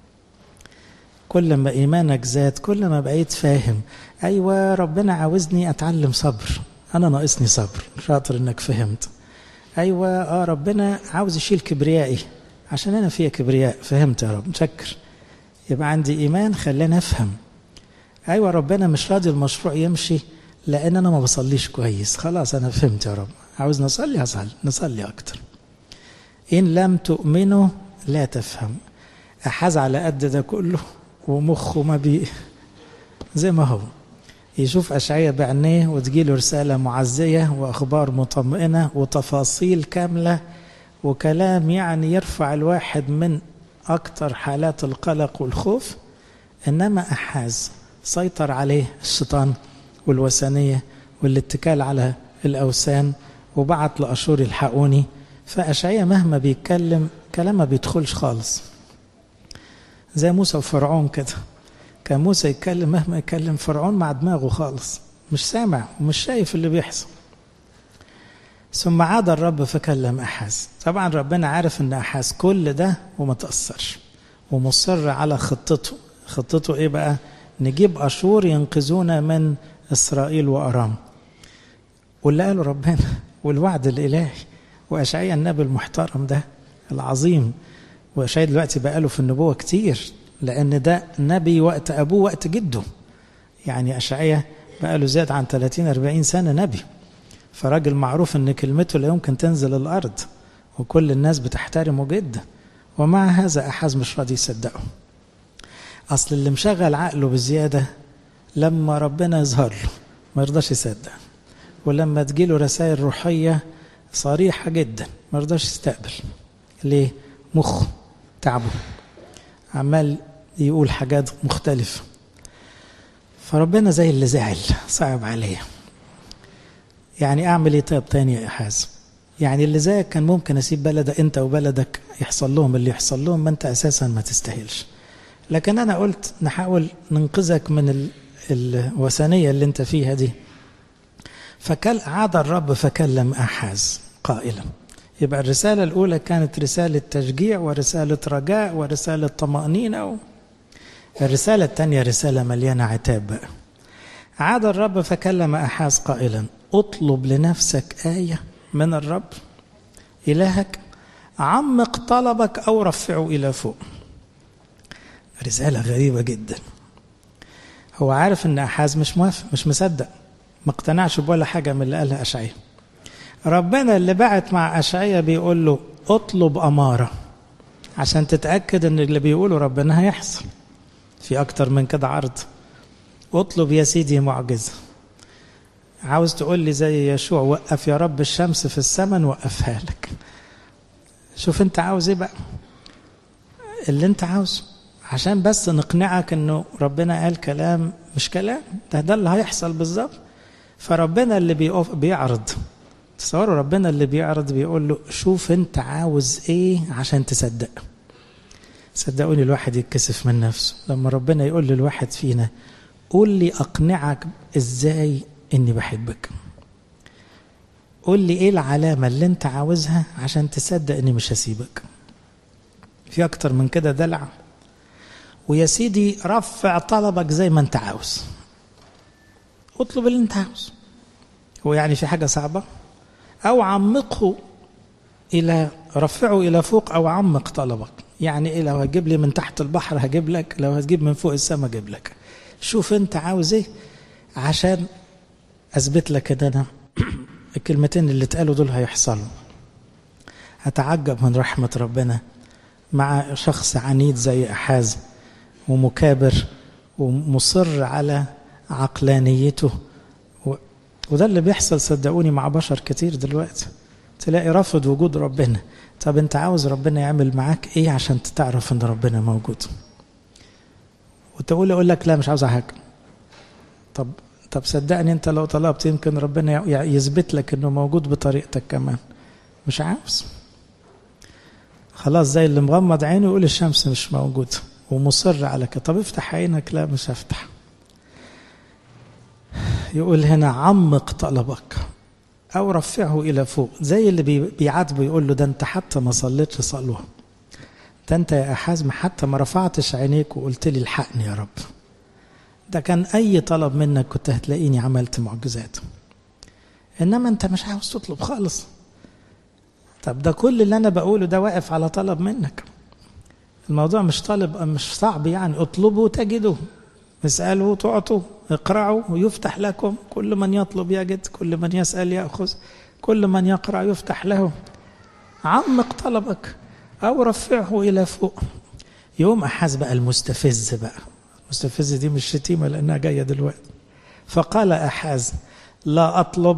كل ما ايمانك زاد كل ما بقيت فاهم ايوه ربنا عاوزني اتعلم صبر انا ناقصني صبر شاطر انك فهمت ايوه اه ربنا عاوز يشيل كبريائي عشان انا فيها كبرياء فهمت يا رب متشكر يبقى عندي ايمان خلاني افهم ايوه ربنا مش راضي المشروع يمشي لان انا ما بصليش كويس خلاص انا فهمت يا رب عاوز نصلي هصلي نصلي اكتر ان لم تؤمنوا لا تفهم احاز على قد ده كله ومخه ما بي زي ما هو يشوف أشعية بعينيه وتجيله رسالة معزية وأخبار مطمئنة وتفاصيل كاملة وكلام يعني يرفع الواحد من أكثر حالات القلق والخوف إنما أحاز سيطر عليه الشيطان والوثنية والاتكال على الأوثان وبعت لأشور الحقوني فأشعية مهما بيتكلم كلام ما بيدخلش خالص زي موسى وفرعون كده كان موسى يتكلم مهما يتكلم فرعون مع دماغه خالص مش سامع ومش شايف اللي بيحصل ثم عاد الرب فكلم أحاز طبعا ربنا عارف ان أحاز كل ده وما تأثرش ومصر على خطته خطته ايه بقى نجيب أشور ينقذونا من إسرائيل وأرام واللي قاله ربنا والوعد الإلهي وأشعيا النبي المحترم ده العظيم وأشعيا دلوقتي بقاله في النبوة كتير لأن ده نبي وقت أبوه وقت جده يعني أشعيا بقاله زاد عن 30 40 سنة نبي فراجل معروف ان كلمته لا يمكن تنزل الارض وكل الناس بتحترمه جدا ومع هذا احاز مش راضي يصدقه اصل اللي مشغل عقله بزياده لما ربنا يظهر له ما يرضاش يصدق ولما تجيله رسائل روحيه صريحه جدا ما يرضاش يستقبل ليه مخه تعبه عمال يقول حاجات مختلفه فربنا زي اللي زعل صعب عليه يعني اعمل ايه طيب تاني يا احاز يعني اللي زيك كان ممكن اسيب بلدك انت وبلدك يحصل لهم اللي يحصل لهم ما انت اساسا ما تستاهلش لكن انا قلت نحاول ننقذك من ال... الوثنيه اللي انت فيها دي فكل عاد الرب فكلم احاز قائلا يبقى الرسالة الأولى كانت رسالة تشجيع ورسالة رجاء ورسالة طمأنينة و... الرسالة الثانية رسالة مليانة عتاب بقى عاد الرب فكلم أحاز قائلا اطلب لنفسك آية من الرب إلهك عمق طلبك أو رفعه إلى فوق رسالة غريبة جدا هو عارف ان أحاز مش موافق مش مصدق ما اقتنعش بولا حاجة من اللي قالها أشعية ربنا اللي بعت مع أشعية بيقول له اطلب أمارة عشان تتأكد ان اللي بيقوله ربنا هيحصل في أكتر من كده عرض اطلب يا سيدي معجزة عاوز تقول لي زي يشوع وقف يا رب الشمس في السماء نوقفها لك شوف انت عاوز ايه بقى اللي انت عاوزه عشان بس نقنعك انه ربنا قال كلام مش كلام ده ده اللي هيحصل بالظبط فربنا اللي بيقف بيعرض تصوروا ربنا اللي بيعرض بيقول له شوف انت عاوز ايه عشان تصدق صدقوني الواحد يتكسف من نفسه لما ربنا يقول للواحد فينا قول لي اقنعك ازاي اني بحبك قول لي ايه العلامة اللي انت عاوزها عشان تصدق اني مش هسيبك في اكتر من كده دلع ويا سيدي رفع طلبك زي ما انت عاوز اطلب اللي انت عاوز هو يعني في حاجة صعبة او عمقه الى رفعه الى فوق او عمق طلبك يعني ايه لو هتجيب لي من تحت البحر هجيب لك لو هتجيب من فوق السماء هجيب لك شوف انت عاوز ايه عشان اثبت لك ان انا الكلمتين اللي اتقالوا دول هيحصلوا هتعجب من رحمة ربنا مع شخص عنيد زي أحاز ومكابر ومصر على عقلانيته و... وده اللي بيحصل صدقوني مع بشر كتير دلوقتي تلاقي رافض وجود ربنا طب انت عاوز ربنا يعمل معاك ايه عشان تعرف ان ربنا موجود وتقول يقول لك لا مش عاوز حاجه طب طب صدقني انت لو طلبت يمكن ربنا يثبت لك انه موجود بطريقتك كمان مش عاوز خلاص زي اللي مغمض عينه يقول الشمس مش موجوده ومصر على كده طب افتح عينك لا مش هفتح يقول هنا عمق طلبك او رفعه الى فوق زي اللي بيعاتبه يقول له ده انت حتى ما صليتش صلوه ده انت يا احازم حتى ما رفعتش عينيك وقلت لي الحقني يا رب ده كان اي طلب منك كنت هتلاقيني عملت معجزات انما انت مش عاوز تطلب خالص طب ده كل اللي انا بقوله ده واقف على طلب منك الموضوع مش طالب مش صعب يعني اطلبه تجده اسألوا تعطوا اقرعوا ويفتح لكم كل من يطلب يجد كل من يسأل يأخذ كل من يقرأ يفتح له عمق طلبك أو رفعه إلى فوق يوم أحاز بقى المستفز بقى المستفز دي مش شتيمة لأنها جاية دلوقتي فقال أحاز لا أطلب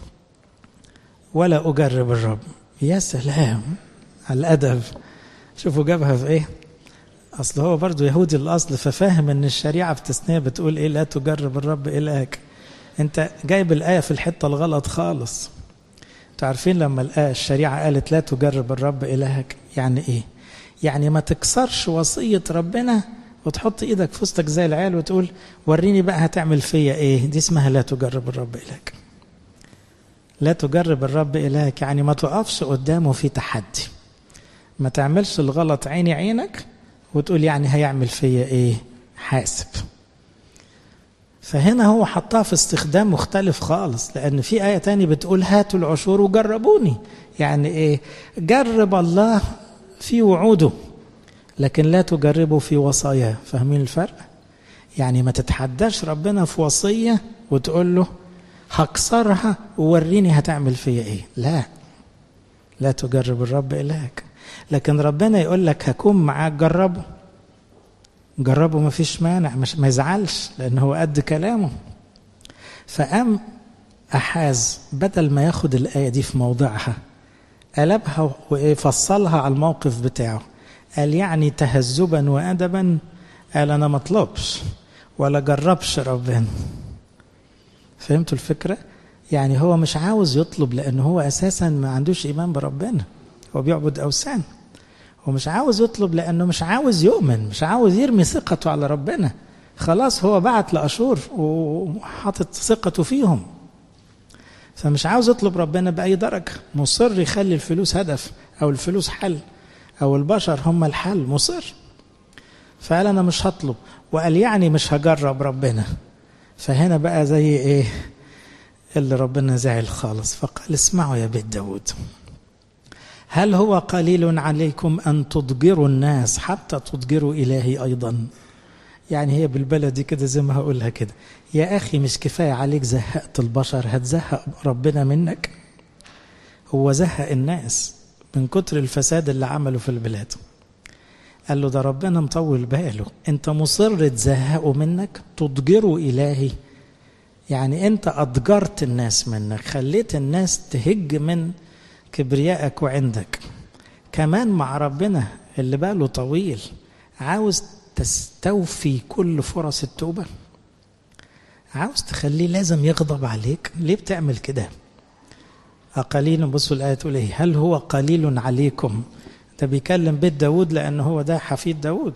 ولا أجرب الرب يا سلام على الأدب شوفوا جابها في إيه أصل هو برضو يهودي الأصل ففاهم أن الشريعة في تثنية بتقول إيه لا تجرب الرب إلهك أنت جايب الآية في الحتة الغلط خالص أنتوا عارفين لما الآية الشريعة قالت لا تجرب الرب إلهك يعني إيه يعني ما تكسرش وصية ربنا وتحط ايدك في وسطك زي العيال وتقول وريني بقى هتعمل فيا ايه دي اسمها لا تجرب الرب إلهك لا تجرب الرب إلهك يعني ما تقفش قدامه في تحدي ما تعملش الغلط عيني عينك وتقول يعني هيعمل فيا ايه حاسب فهنا هو حطها في استخدام مختلف خالص لأن في آية تاني بتقول هاتوا العشور وجربوني يعني إيه جرب الله في وعوده لكن لا تجربه في وصاياه فاهمين الفرق يعني ما تتحداش ربنا في وصية وتقول له هكسرها ووريني هتعمل فيا ايه لا لا تجرب الرب إلهك لكن ربنا يقول لك هكون معاك جربه جربه ما فيش مانع مش ما يزعلش لأن هو قد كلامه فقام أحاز بدل ما ياخد الآية دي في موضعها قلبها وفصلها على الموقف بتاعه قال يعني تهذبا وأدبا قال أنا ما اطلبش ولا جربش ربنا فهمتوا الفكرة؟ يعني هو مش عاوز يطلب لأن هو أساسا ما عندوش إيمان بربنا هو بيعبد أوثان هو مش عاوز يطلب لأنه مش عاوز يؤمن مش عاوز يرمي ثقته على ربنا خلاص هو بعت لأشور وحاطط ثقته فيهم فمش عاوز يطلب ربنا بأي درجة مصر يخلي الفلوس هدف أو الفلوس حل أو البشر هم الحل مصر فقال أنا مش هطلب وقال يعني مش هجرب ربنا فهنا بقى زي إيه اللي ربنا زعل خالص فقال اسمعوا يا بيت داود هل هو قليل عليكم أن تضجروا الناس حتى تضجروا إلهي أيضا يعني هي بالبلدي كده زي ما هقولها كده يا أخي مش كفاية عليك زهقت البشر هتزهق ربنا منك هو زهق الناس من كتر الفساد اللي عمله في البلاد قال له ده ربنا مطول باله انت مصر تزهقه منك تضجره إلهي يعني انت أضجرت الناس منك خليت الناس تهج من كبريائك وعندك كمان مع ربنا اللي باله طويل عاوز تستوفي كل فرص التوبة عاوز تخليه لازم يغضب عليك ليه بتعمل كده قليل بصوا الآية تقول ايه هل هو قليل عليكم ده بيكلم بيت داود لأن هو ده حفيد داود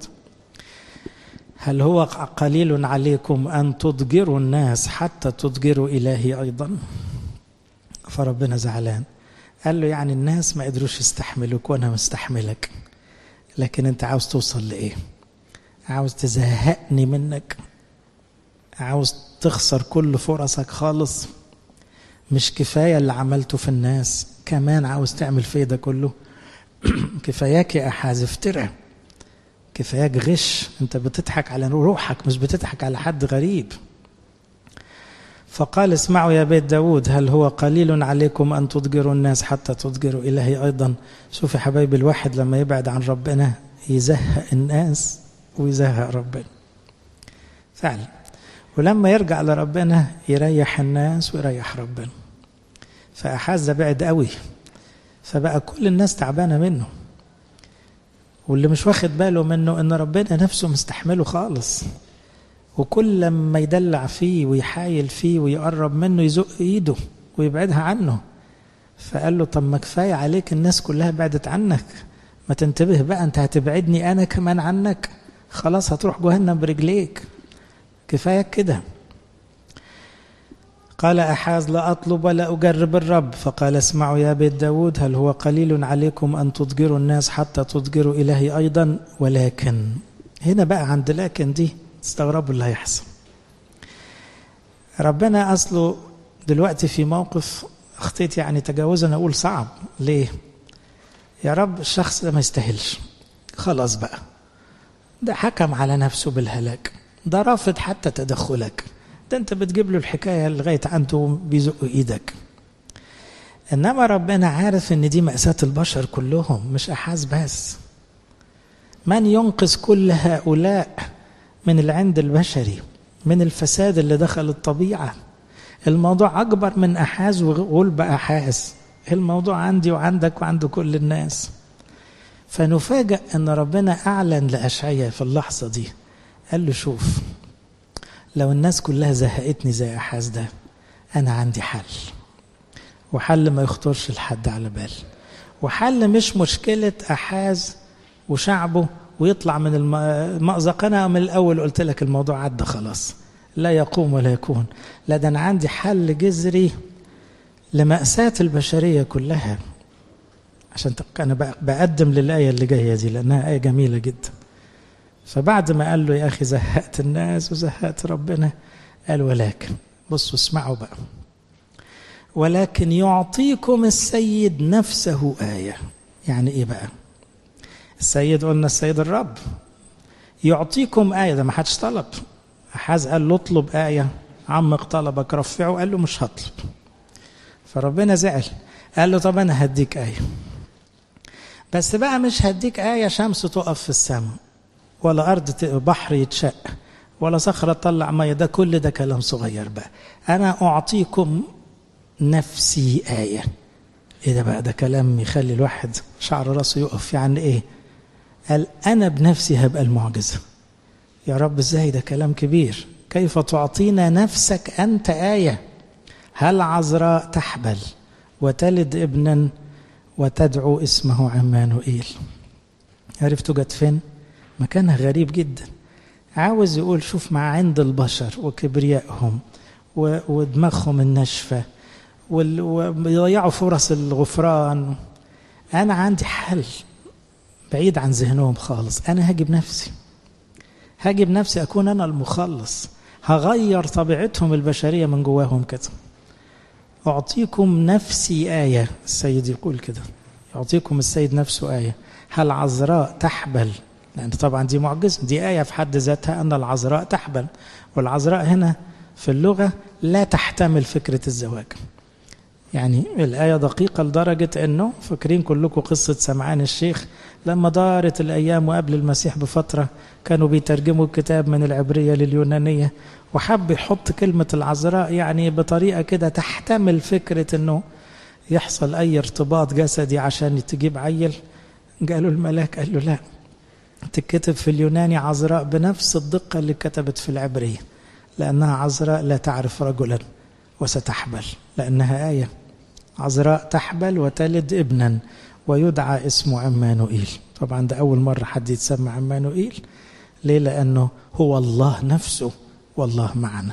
هل هو قليل عليكم أن تضجروا الناس حتى تضجروا إلهي أيضا فربنا زعلان قال له يعني الناس ما قدروش يستحملوك وأنا مستحملك لكن أنت عاوز توصل لإيه عاوز تزهقني منك عاوز تخسر كل فرصك خالص مش كفاية اللي عملته في الناس كمان عاوز تعمل فيه ده كله كفاياك يا أحاز افترع كفاياك غش انت بتضحك على روحك مش بتضحك على حد غريب فقال اسمعوا يا بيت داود هل هو قليل عليكم أن تضجروا الناس حتى تضجروا إلهي أيضا شوف يا حبايبي الواحد لما يبعد عن ربنا يزهق الناس ويزهق ربنا فعلا ولما يرجع لربنا يريح الناس ويريح ربنا فأحاز بعد قوي فبقى كل الناس تعبانة منه واللي مش واخد باله منه ان ربنا نفسه مستحمله خالص وكل لما يدلع فيه ويحايل فيه ويقرب منه يزق ايده ويبعدها عنه فقال له طب ما كفايه عليك الناس كلها بعدت عنك ما تنتبه بقى انت هتبعدني انا كمان عنك خلاص هتروح جهنم برجليك كفاية كده قال أحاز لا أطلب ولا أجرب الرب فقال اسمعوا يا بيت داود هل هو قليل عليكم أن تضجروا الناس حتى تضجروا إلهي أيضا ولكن هنا بقى عند لكن دي تستغربوا اللي هيحصل ربنا أصله دلوقتي في موقف اخطيت يعني تجاوزا أقول صعب ليه يا رب الشخص ده ما يستاهلش خلاص بقى ده حكم على نفسه بالهلاك ده رافض حتى تدخلك ده انت بتجيب له الحكاية لغاية عنده بيزق ايدك انما ربنا عارف ان دي مأساة البشر كلهم مش احاز بس من ينقذ كل هؤلاء من العند البشري من الفساد اللي دخل الطبيعة الموضوع أكبر من أحاز وغلب أحاز الموضوع عندي وعندك وعند كل الناس فنفاجأ أن ربنا أعلن لأشعيا في اللحظة دي قال له شوف لو الناس كلها زهقتني زي أحاز ده أنا عندي حل وحل ما يخطرش لحد على بال وحل مش مشكلة أحاز وشعبه ويطلع من المأزق أنا من الأول قلت لك الموضوع عدى خلاص لا يقوم ولا يكون لا ده أنا عندي حل جذري لمأساة البشرية كلها عشان أنا بقدم للآية اللي جاية دي لأنها آية جميلة جدا فبعد ما قال له يا أخي زهقت الناس وزهقت ربنا قال ولكن بصوا اسمعوا بقى ولكن يعطيكم السيد نفسه آية يعني إيه بقى السيد قلنا السيد الرب يعطيكم آية ده ما حدش طلب أحاز قال له اطلب آية عمق طلبك رفعه قال له مش هطلب فربنا زعل قال له طب أنا هديك آية بس بقى مش هديك آية شمس تقف في السماء ولا أرض بحر يتشق ولا صخرة تطلع مية ده كل ده كلام صغير بقى أنا أعطيكم نفسي آية إيه ده بقى ده كلام يخلي الواحد شعر راسه يقف يعني إيه قال أنا بنفسي هبقى المعجزة يا رب إزاي ده كلام كبير كيف تعطينا نفسك أنت آية هل عذراء تحبل وتلد ابنا وتدعو اسمه عمانوئيل عرفتوا جت فين مكانها غريب جدا عاوز يقول شوف مع عند البشر وكبريائهم ودماغهم الناشفة ويضيعوا فرص الغفران أنا عندي حل بعيد عن ذهنهم خالص أنا هاجي بنفسي هاجي بنفسي أكون أنا المخلص هغير طبيعتهم البشرية من جواهم كده أعطيكم نفسي آية السيد يقول كده يعطيكم السيد نفسه آية هل عذراء تحبل لأن طبعا دي معجزة دي آية في حد ذاتها أن العذراء تحبل والعذراء هنا في اللغة لا تحتمل فكرة الزواج يعني الآية دقيقة لدرجة أنه فاكرين كلكم قصة سمعان الشيخ لما دارت الأيام وقبل المسيح بفترة كانوا بيترجموا الكتاب من العبرية لليونانية وحب يحط كلمة العذراء يعني بطريقة كده تحتمل فكرة أنه يحصل أي ارتباط جسدي عشان تجيب عيل قالوا الملاك قال له لا تكتب في اليوناني عذراء بنفس الدقة اللي كتبت في العبرية لأنها عذراء لا تعرف رجلا وستحبل لأنها آية عذراء تحبل وتلد ابنا ويدعى اسمه عمانوئيل طبعا ده أول مرة حد يتسمى عمانوئيل ليه لأنه هو الله نفسه والله معنا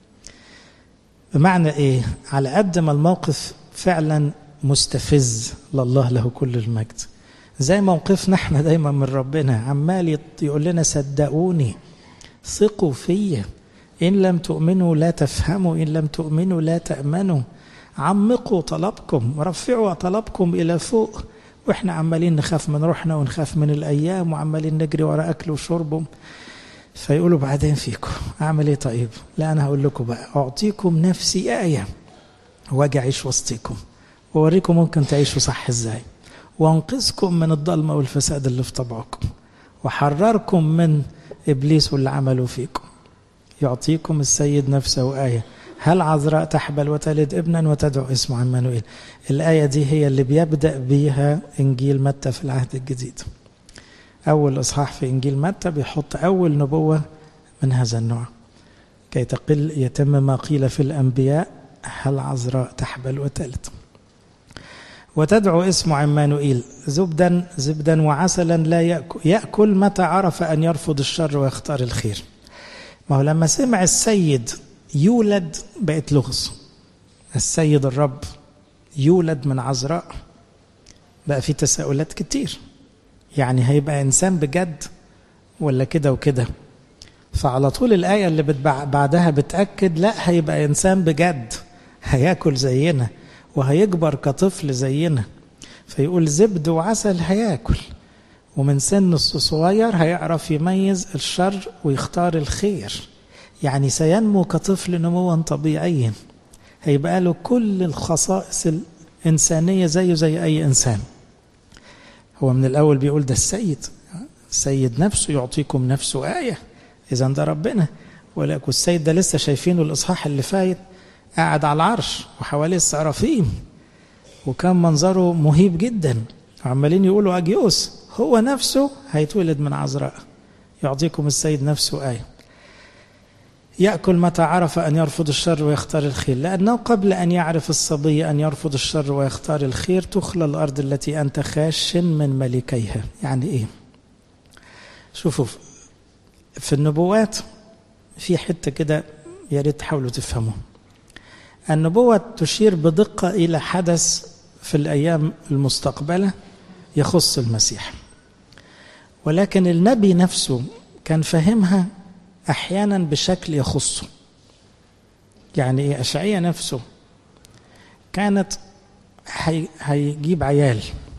بمعنى إيه على قد ما الموقف فعلا مستفز لله له كل المجد زي موقفنا احنا دايما من ربنا عمال يقول لنا صدقوني ثقوا فيا إن لم تؤمنوا لا تفهموا إن لم تؤمنوا لا تأمنوا عمقوا طلبكم رفعوا طلبكم إلى فوق وإحنا عمالين نخاف من روحنا ونخاف من الأيام وعمالين نجري ورا أكل وشرب فيقولوا بعدين فيكم أعمل إيه طيب لا أنا هقول لكم بقى أعطيكم نفسي آية وأجي أعيش وسطكم وأوريكم ممكن تعيشوا صح إزاي وأنقذكم من الضلمة والفساد اللي في طبعكم وحرركم من إبليس واللي عملوا فيكم يعطيكم السيد نفسه آية هل عذراء تحبل وتلد ابنا وتدعو اسمه عمانوئيل الآية دي هي اللي بيبدأ بيها إنجيل متى في العهد الجديد أول إصحاح في إنجيل متى بيحط أول نبوة من هذا النوع كي تقل يتم ما قيل في الأنبياء هل عذراء تحبل وتلد وتدعو اسمه عمانوئيل زبدا زبدا وعسلا لا يأكل, يأكل متى عرف أن يرفض الشر ويختار الخير ما هو لما سمع السيد يولد بقت لغز السيد الرب يولد من عذراء بقى في تساؤلات كتير يعني هيبقى إنسان بجد ولا كده وكده فعلى طول الآية اللي بعدها بتأكد لا هيبقى إنسان بجد هياكل زينا وهيكبر كطفل زينا فيقول زبد وعسل هياكل ومن سن الصغير هيعرف يميز الشر ويختار الخير يعني سينمو كطفل نموا طبيعيا هيبقى له كل الخصائص الإنسانية زيه زي أي إنسان هو من الأول بيقول ده السيد السيد نفسه يعطيكم نفسه آية إذا ده ربنا ولكن السيد ده لسه شايفينه الإصحاح اللي فايت قاعد على العرش وحواليه السرافيم وكان منظره مهيب جدا وعمالين يقولوا أجيوس هو نفسه هيتولد من عذراء يعطيكم السيد نفسه آية يأكل متى عرف أن يرفض الشر ويختار الخير لأنه قبل أن يعرف الصبي أن يرفض الشر ويختار الخير تخلى الأرض التي أنت خاش من ملكيها يعني إيه شوفوا في النبوات في حتة كده يا ريت تحاولوا تفهموا النبوة تشير بدقة إلى حدث في الأيام المستقبلة يخص المسيح ولكن النبي نفسه كان فاهمها احيانا بشكل يخصه يعني ايه اشعياء نفسه كانت هي هيجيب عيال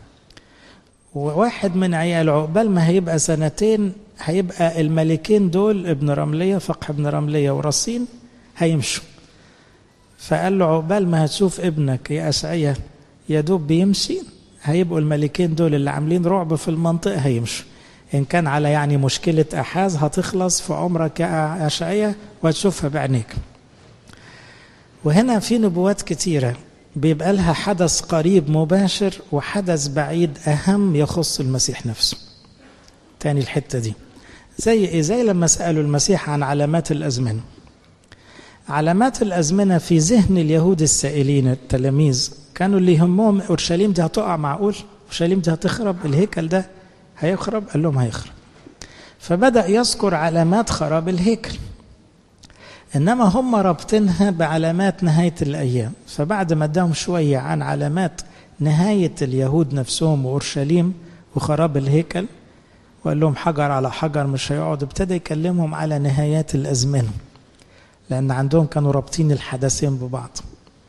وواحد من عياله عقبال ما هيبقى سنتين هيبقى الملكين دول ابن رملية فقح ابن رملية ورصين هيمشوا فقال له عقبال ما هتشوف ابنك يا أشعية يا دوب بيمشي هيبقوا الملكين دول اللي عاملين رعب في المنطقة هيمشوا إن كان على يعني مشكلة أحاز هتخلص في عمرك يا أشعية وهتشوفها بعينيك وهنا في نبوات كتيرة بيبقى لها حدث قريب مباشر وحدث بعيد أهم يخص المسيح نفسه تاني الحتة دي زي إيه زي لما سألوا المسيح عن علامات الأزمنة علامات الأزمنة في ذهن اليهود السائلين التلاميذ كانوا اللي يهمهم أورشليم دي هتقع معقول أورشليم دي هتخرب الهيكل ده هيخرب قال لهم هيخرب فبدأ يذكر علامات خراب الهيكل إنما هم رابطينها بعلامات نهاية الأيام فبعد ما اداهم شوية عن علامات نهاية اليهود نفسهم وأورشليم وخراب الهيكل وقال لهم حجر على حجر مش هيقعد ابتدى يكلمهم على نهايات الأزمنة لأن عندهم كانوا رابطين الحدثين ببعض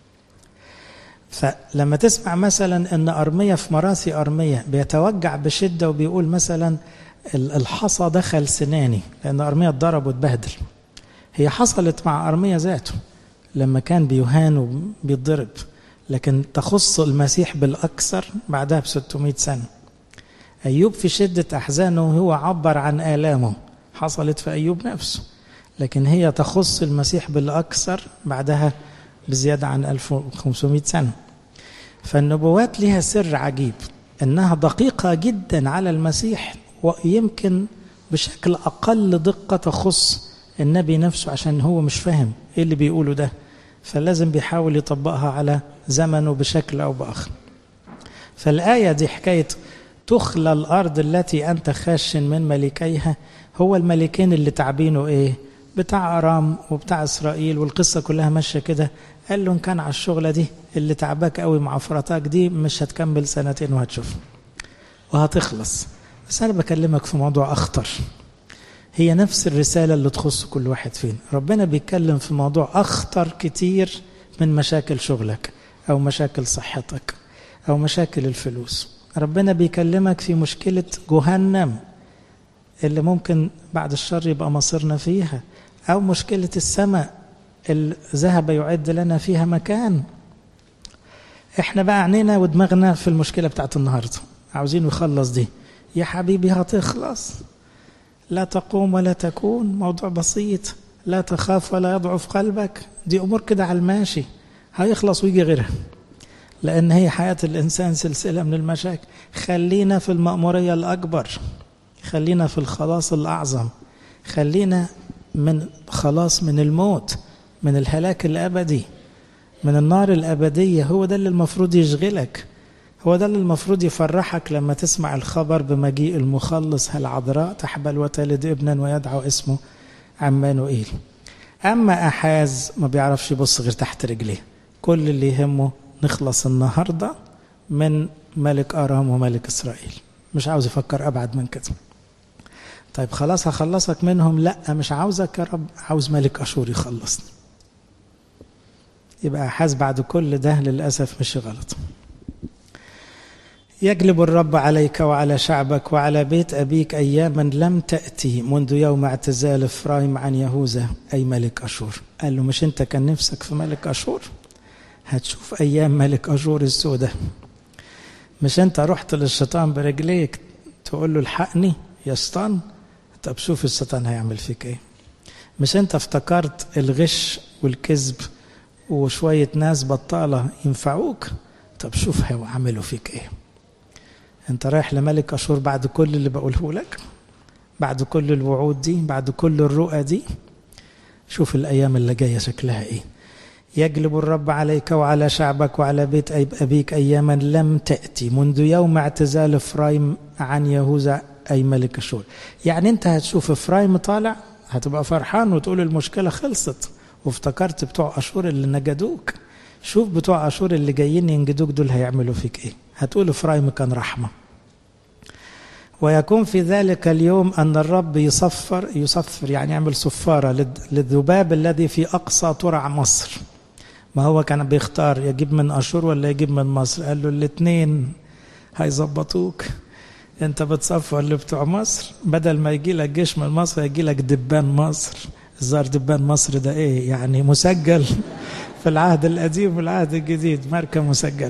فلما تسمع مثلا ان ارميه في مراسي ارميه بيتوجع بشده وبيقول مثلا الحصى دخل سناني لان ارميه اتضرب واتبهدل هي حصلت مع ارميه ذاته لما كان بيهان وبيتضرب لكن تخص المسيح بالاكثر بعدها ب 600 سنه ايوب في شده احزانه هو عبر عن الامه حصلت في ايوب نفسه لكن هي تخص المسيح بالاكثر بعدها بزيادة عن 1500 سنة فالنبوات لها سر عجيب انها دقيقة جدا على المسيح ويمكن بشكل اقل دقة تخص النبي نفسه عشان هو مش فاهم ايه اللي بيقوله ده فلازم بيحاول يطبقها على زمنه بشكل او باخر فالآية دي حكاية تخلى الأرض التي أنت خاش من ملكيها هو الملكين اللي تعبينه إيه بتاع أرام وبتاع إسرائيل والقصة كلها ماشية كده قال له إن كان على الشغلة دي اللي تعباك قوي مع فرطاك دي مش هتكمل سنتين وهتشوف وهتخلص بس أنا بكلمك في موضوع أخطر هي نفس الرسالة اللي تخص كل واحد فينا ربنا بيتكلم في موضوع أخطر كتير من مشاكل شغلك أو مشاكل صحتك أو مشاكل الفلوس ربنا بيكلمك في مشكلة جهنم اللي ممكن بعد الشر يبقى مصيرنا فيها أو مشكلة السماء اللي ذهب يعد لنا فيها مكان احنا بقى عينينا ودماغنا في المشكلة بتاعت النهاردة عاوزين يخلص دي يا حبيبي هتخلص لا تقوم ولا تكون موضوع بسيط لا تخاف ولا يضعف قلبك دي أمور كده على الماشي هيخلص ويجي غيرها لأن هي حياة الإنسان سلسلة من المشاكل خلينا في المأمورية الأكبر خلينا في الخلاص الأعظم خلينا من خلاص من الموت من الهلاك الأبدي من النار الأبدية هو ده اللي المفروض يشغلك هو ده اللي المفروض يفرحك لما تسمع الخبر بمجيء المخلص العذراء تحبل وتلد ابنا ويدعو اسمه عمانوئيل أما أحاز ما بيعرفش يبص غير تحت رجليه كل اللي يهمه نخلص النهاردة من ملك أرام وملك إسرائيل مش عاوز يفكر أبعد من كده طيب خلاص هخلصك منهم لا مش عاوزك يا رب عاوز ملك أشور يخلصني يبقى أحاز بعد كل ده للأسف مش غلط يجلب الرب عليك وعلى شعبك وعلى بيت أبيك أياما لم تأتي منذ يوم اعتزال إفرايم عن يهوذا أي ملك أشور قال له مش أنت كان نفسك في ملك أشور هتشوف أيام ملك أشور السوداء مش أنت رحت للشيطان برجليك تقول له الحقني يا شيطان طب شوف الشيطان هيعمل فيك ايه مش انت افتكرت الغش والكذب وشوية ناس بطالة ينفعوك طب شوف هيعملوا فيك ايه انت رايح لملك اشور بعد كل اللي بقوله لك بعد كل الوعود دي بعد كل الرؤى دي شوف الايام اللي جايه شكلها ايه يجلب الرب عليك وعلى شعبك وعلى بيت ابيك اياما لم تاتي منذ يوم اعتزال افرايم عن يهوذا اي ملك اشور يعني انت هتشوف افرايم طالع هتبقى فرحان وتقول المشكله خلصت وافتكرت بتوع اشور اللي نجدوك شوف بتوع اشور اللي جايين ينجدوك دول هيعملوا فيك ايه هتقول افرايم كان رحمه ويكون في ذلك اليوم ان الرب يصفر يصفر يعني يعمل صفاره للذباب الذي في اقصى ترع مصر ما هو كان بيختار يجيب من اشور ولا يجيب من مصر قال له الاثنين هيظبطوك انت بتصفر اللي بتوع مصر بدل ما يجي لك جيش من مصر يجي لك دبان مصر الظاهر دبان مصر ده ايه يعني مسجل في العهد القديم والعهد الجديد ماركة مسجل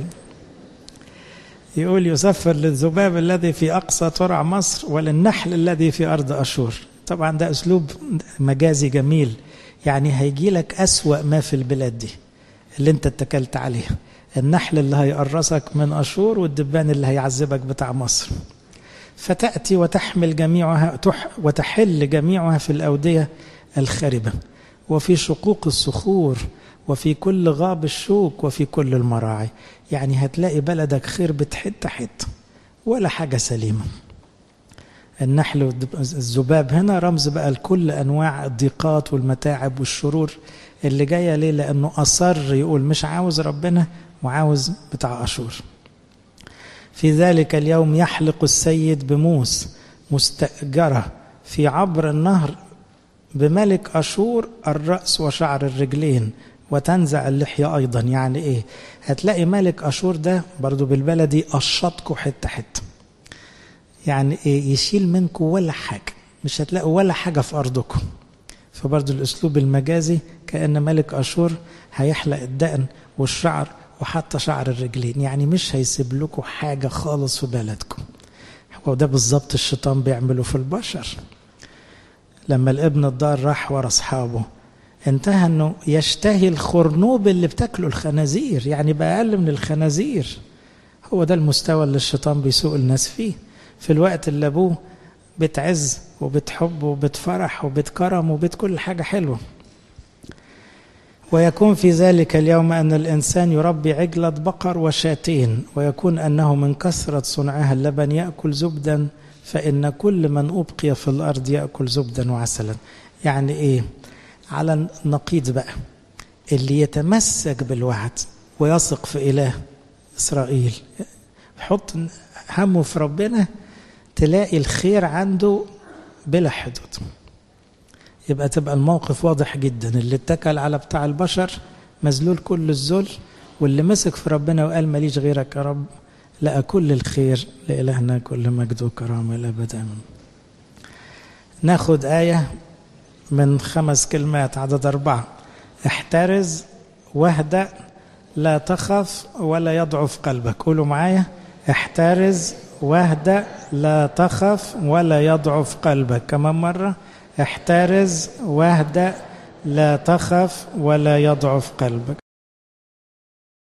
يقول يسفر للذباب الذي في أقصى ترع مصر وللنحل الذي في أرض أشور طبعا ده أسلوب مجازي جميل يعني هيجي لك أسوأ ما في البلاد دي اللي انت اتكلت عليها النحل اللي هيقرصك من أشور والدبان اللي هيعذبك بتاع مصر فتأتي وتحمل جميعها وتحل جميعها في الأودية الخربة وفي شقوق الصخور وفي كل غاب الشوك وفي كل المراعي يعني هتلاقي بلدك خربت حتة حتة ولا حاجة سليمة النحل والذباب هنا رمز بقى لكل أنواع الضيقات والمتاعب والشرور اللي جاية ليه لأنه أصر يقول مش عاوز ربنا وعاوز بتاع أشور في ذلك اليوم يحلق السيد بموس مستأجرة في عبر النهر بملك أشور الرأس وشعر الرجلين وتنزع اللحية أيضا يعني إيه هتلاقي ملك أشور ده برضو بالبلدي قشطكوا حتة حتة يعني إيه يشيل منكم ولا حاجة مش هتلاقوا ولا حاجة في أرضكم فبرضو الأسلوب المجازي كأن ملك أشور هيحلق الدقن والشعر وحتى شعر الرجلين يعني مش هيسيب لكم حاجة خالص في بلدكم وده بالظبط الشيطان بيعمله في البشر لما الابن الضال راح ورا اصحابه انتهى انه يشتهي الخرنوب اللي بتاكله الخنازير يعني بقى اقل من الخنازير هو ده المستوى اللي الشيطان بيسوق الناس فيه في الوقت اللي ابوه بتعز وبتحب وبتفرح وبتكرم وبت كل حاجه حلوه ويكون في ذلك اليوم ان الانسان يربي عجله بقر وشاتين ويكون انه من كثره صنعها اللبن ياكل زبدا فان كل من ابقي في الارض ياكل زبدا وعسلا يعني ايه على النقيض بقى اللي يتمسك بالوعد ويثق في اله اسرائيل يحط همه في ربنا تلاقي الخير عنده بلا حدود يبقى تبقى الموقف واضح جدا اللي اتكل على بتاع البشر مذلول كل الذل واللي مسك في ربنا وقال ماليش غيرك يا رب لقى كل الخير لإلهنا كل مجد وكرامة الأبد آمين ناخد آية من خمس كلمات عدد أربعة احترز واهدأ لا تخف ولا يضعف قلبك قولوا معايا احترز واهدأ لا تخف ولا يضعف قلبك كمان مرة احترز واهدأ لا تخف ولا يضعف قلبك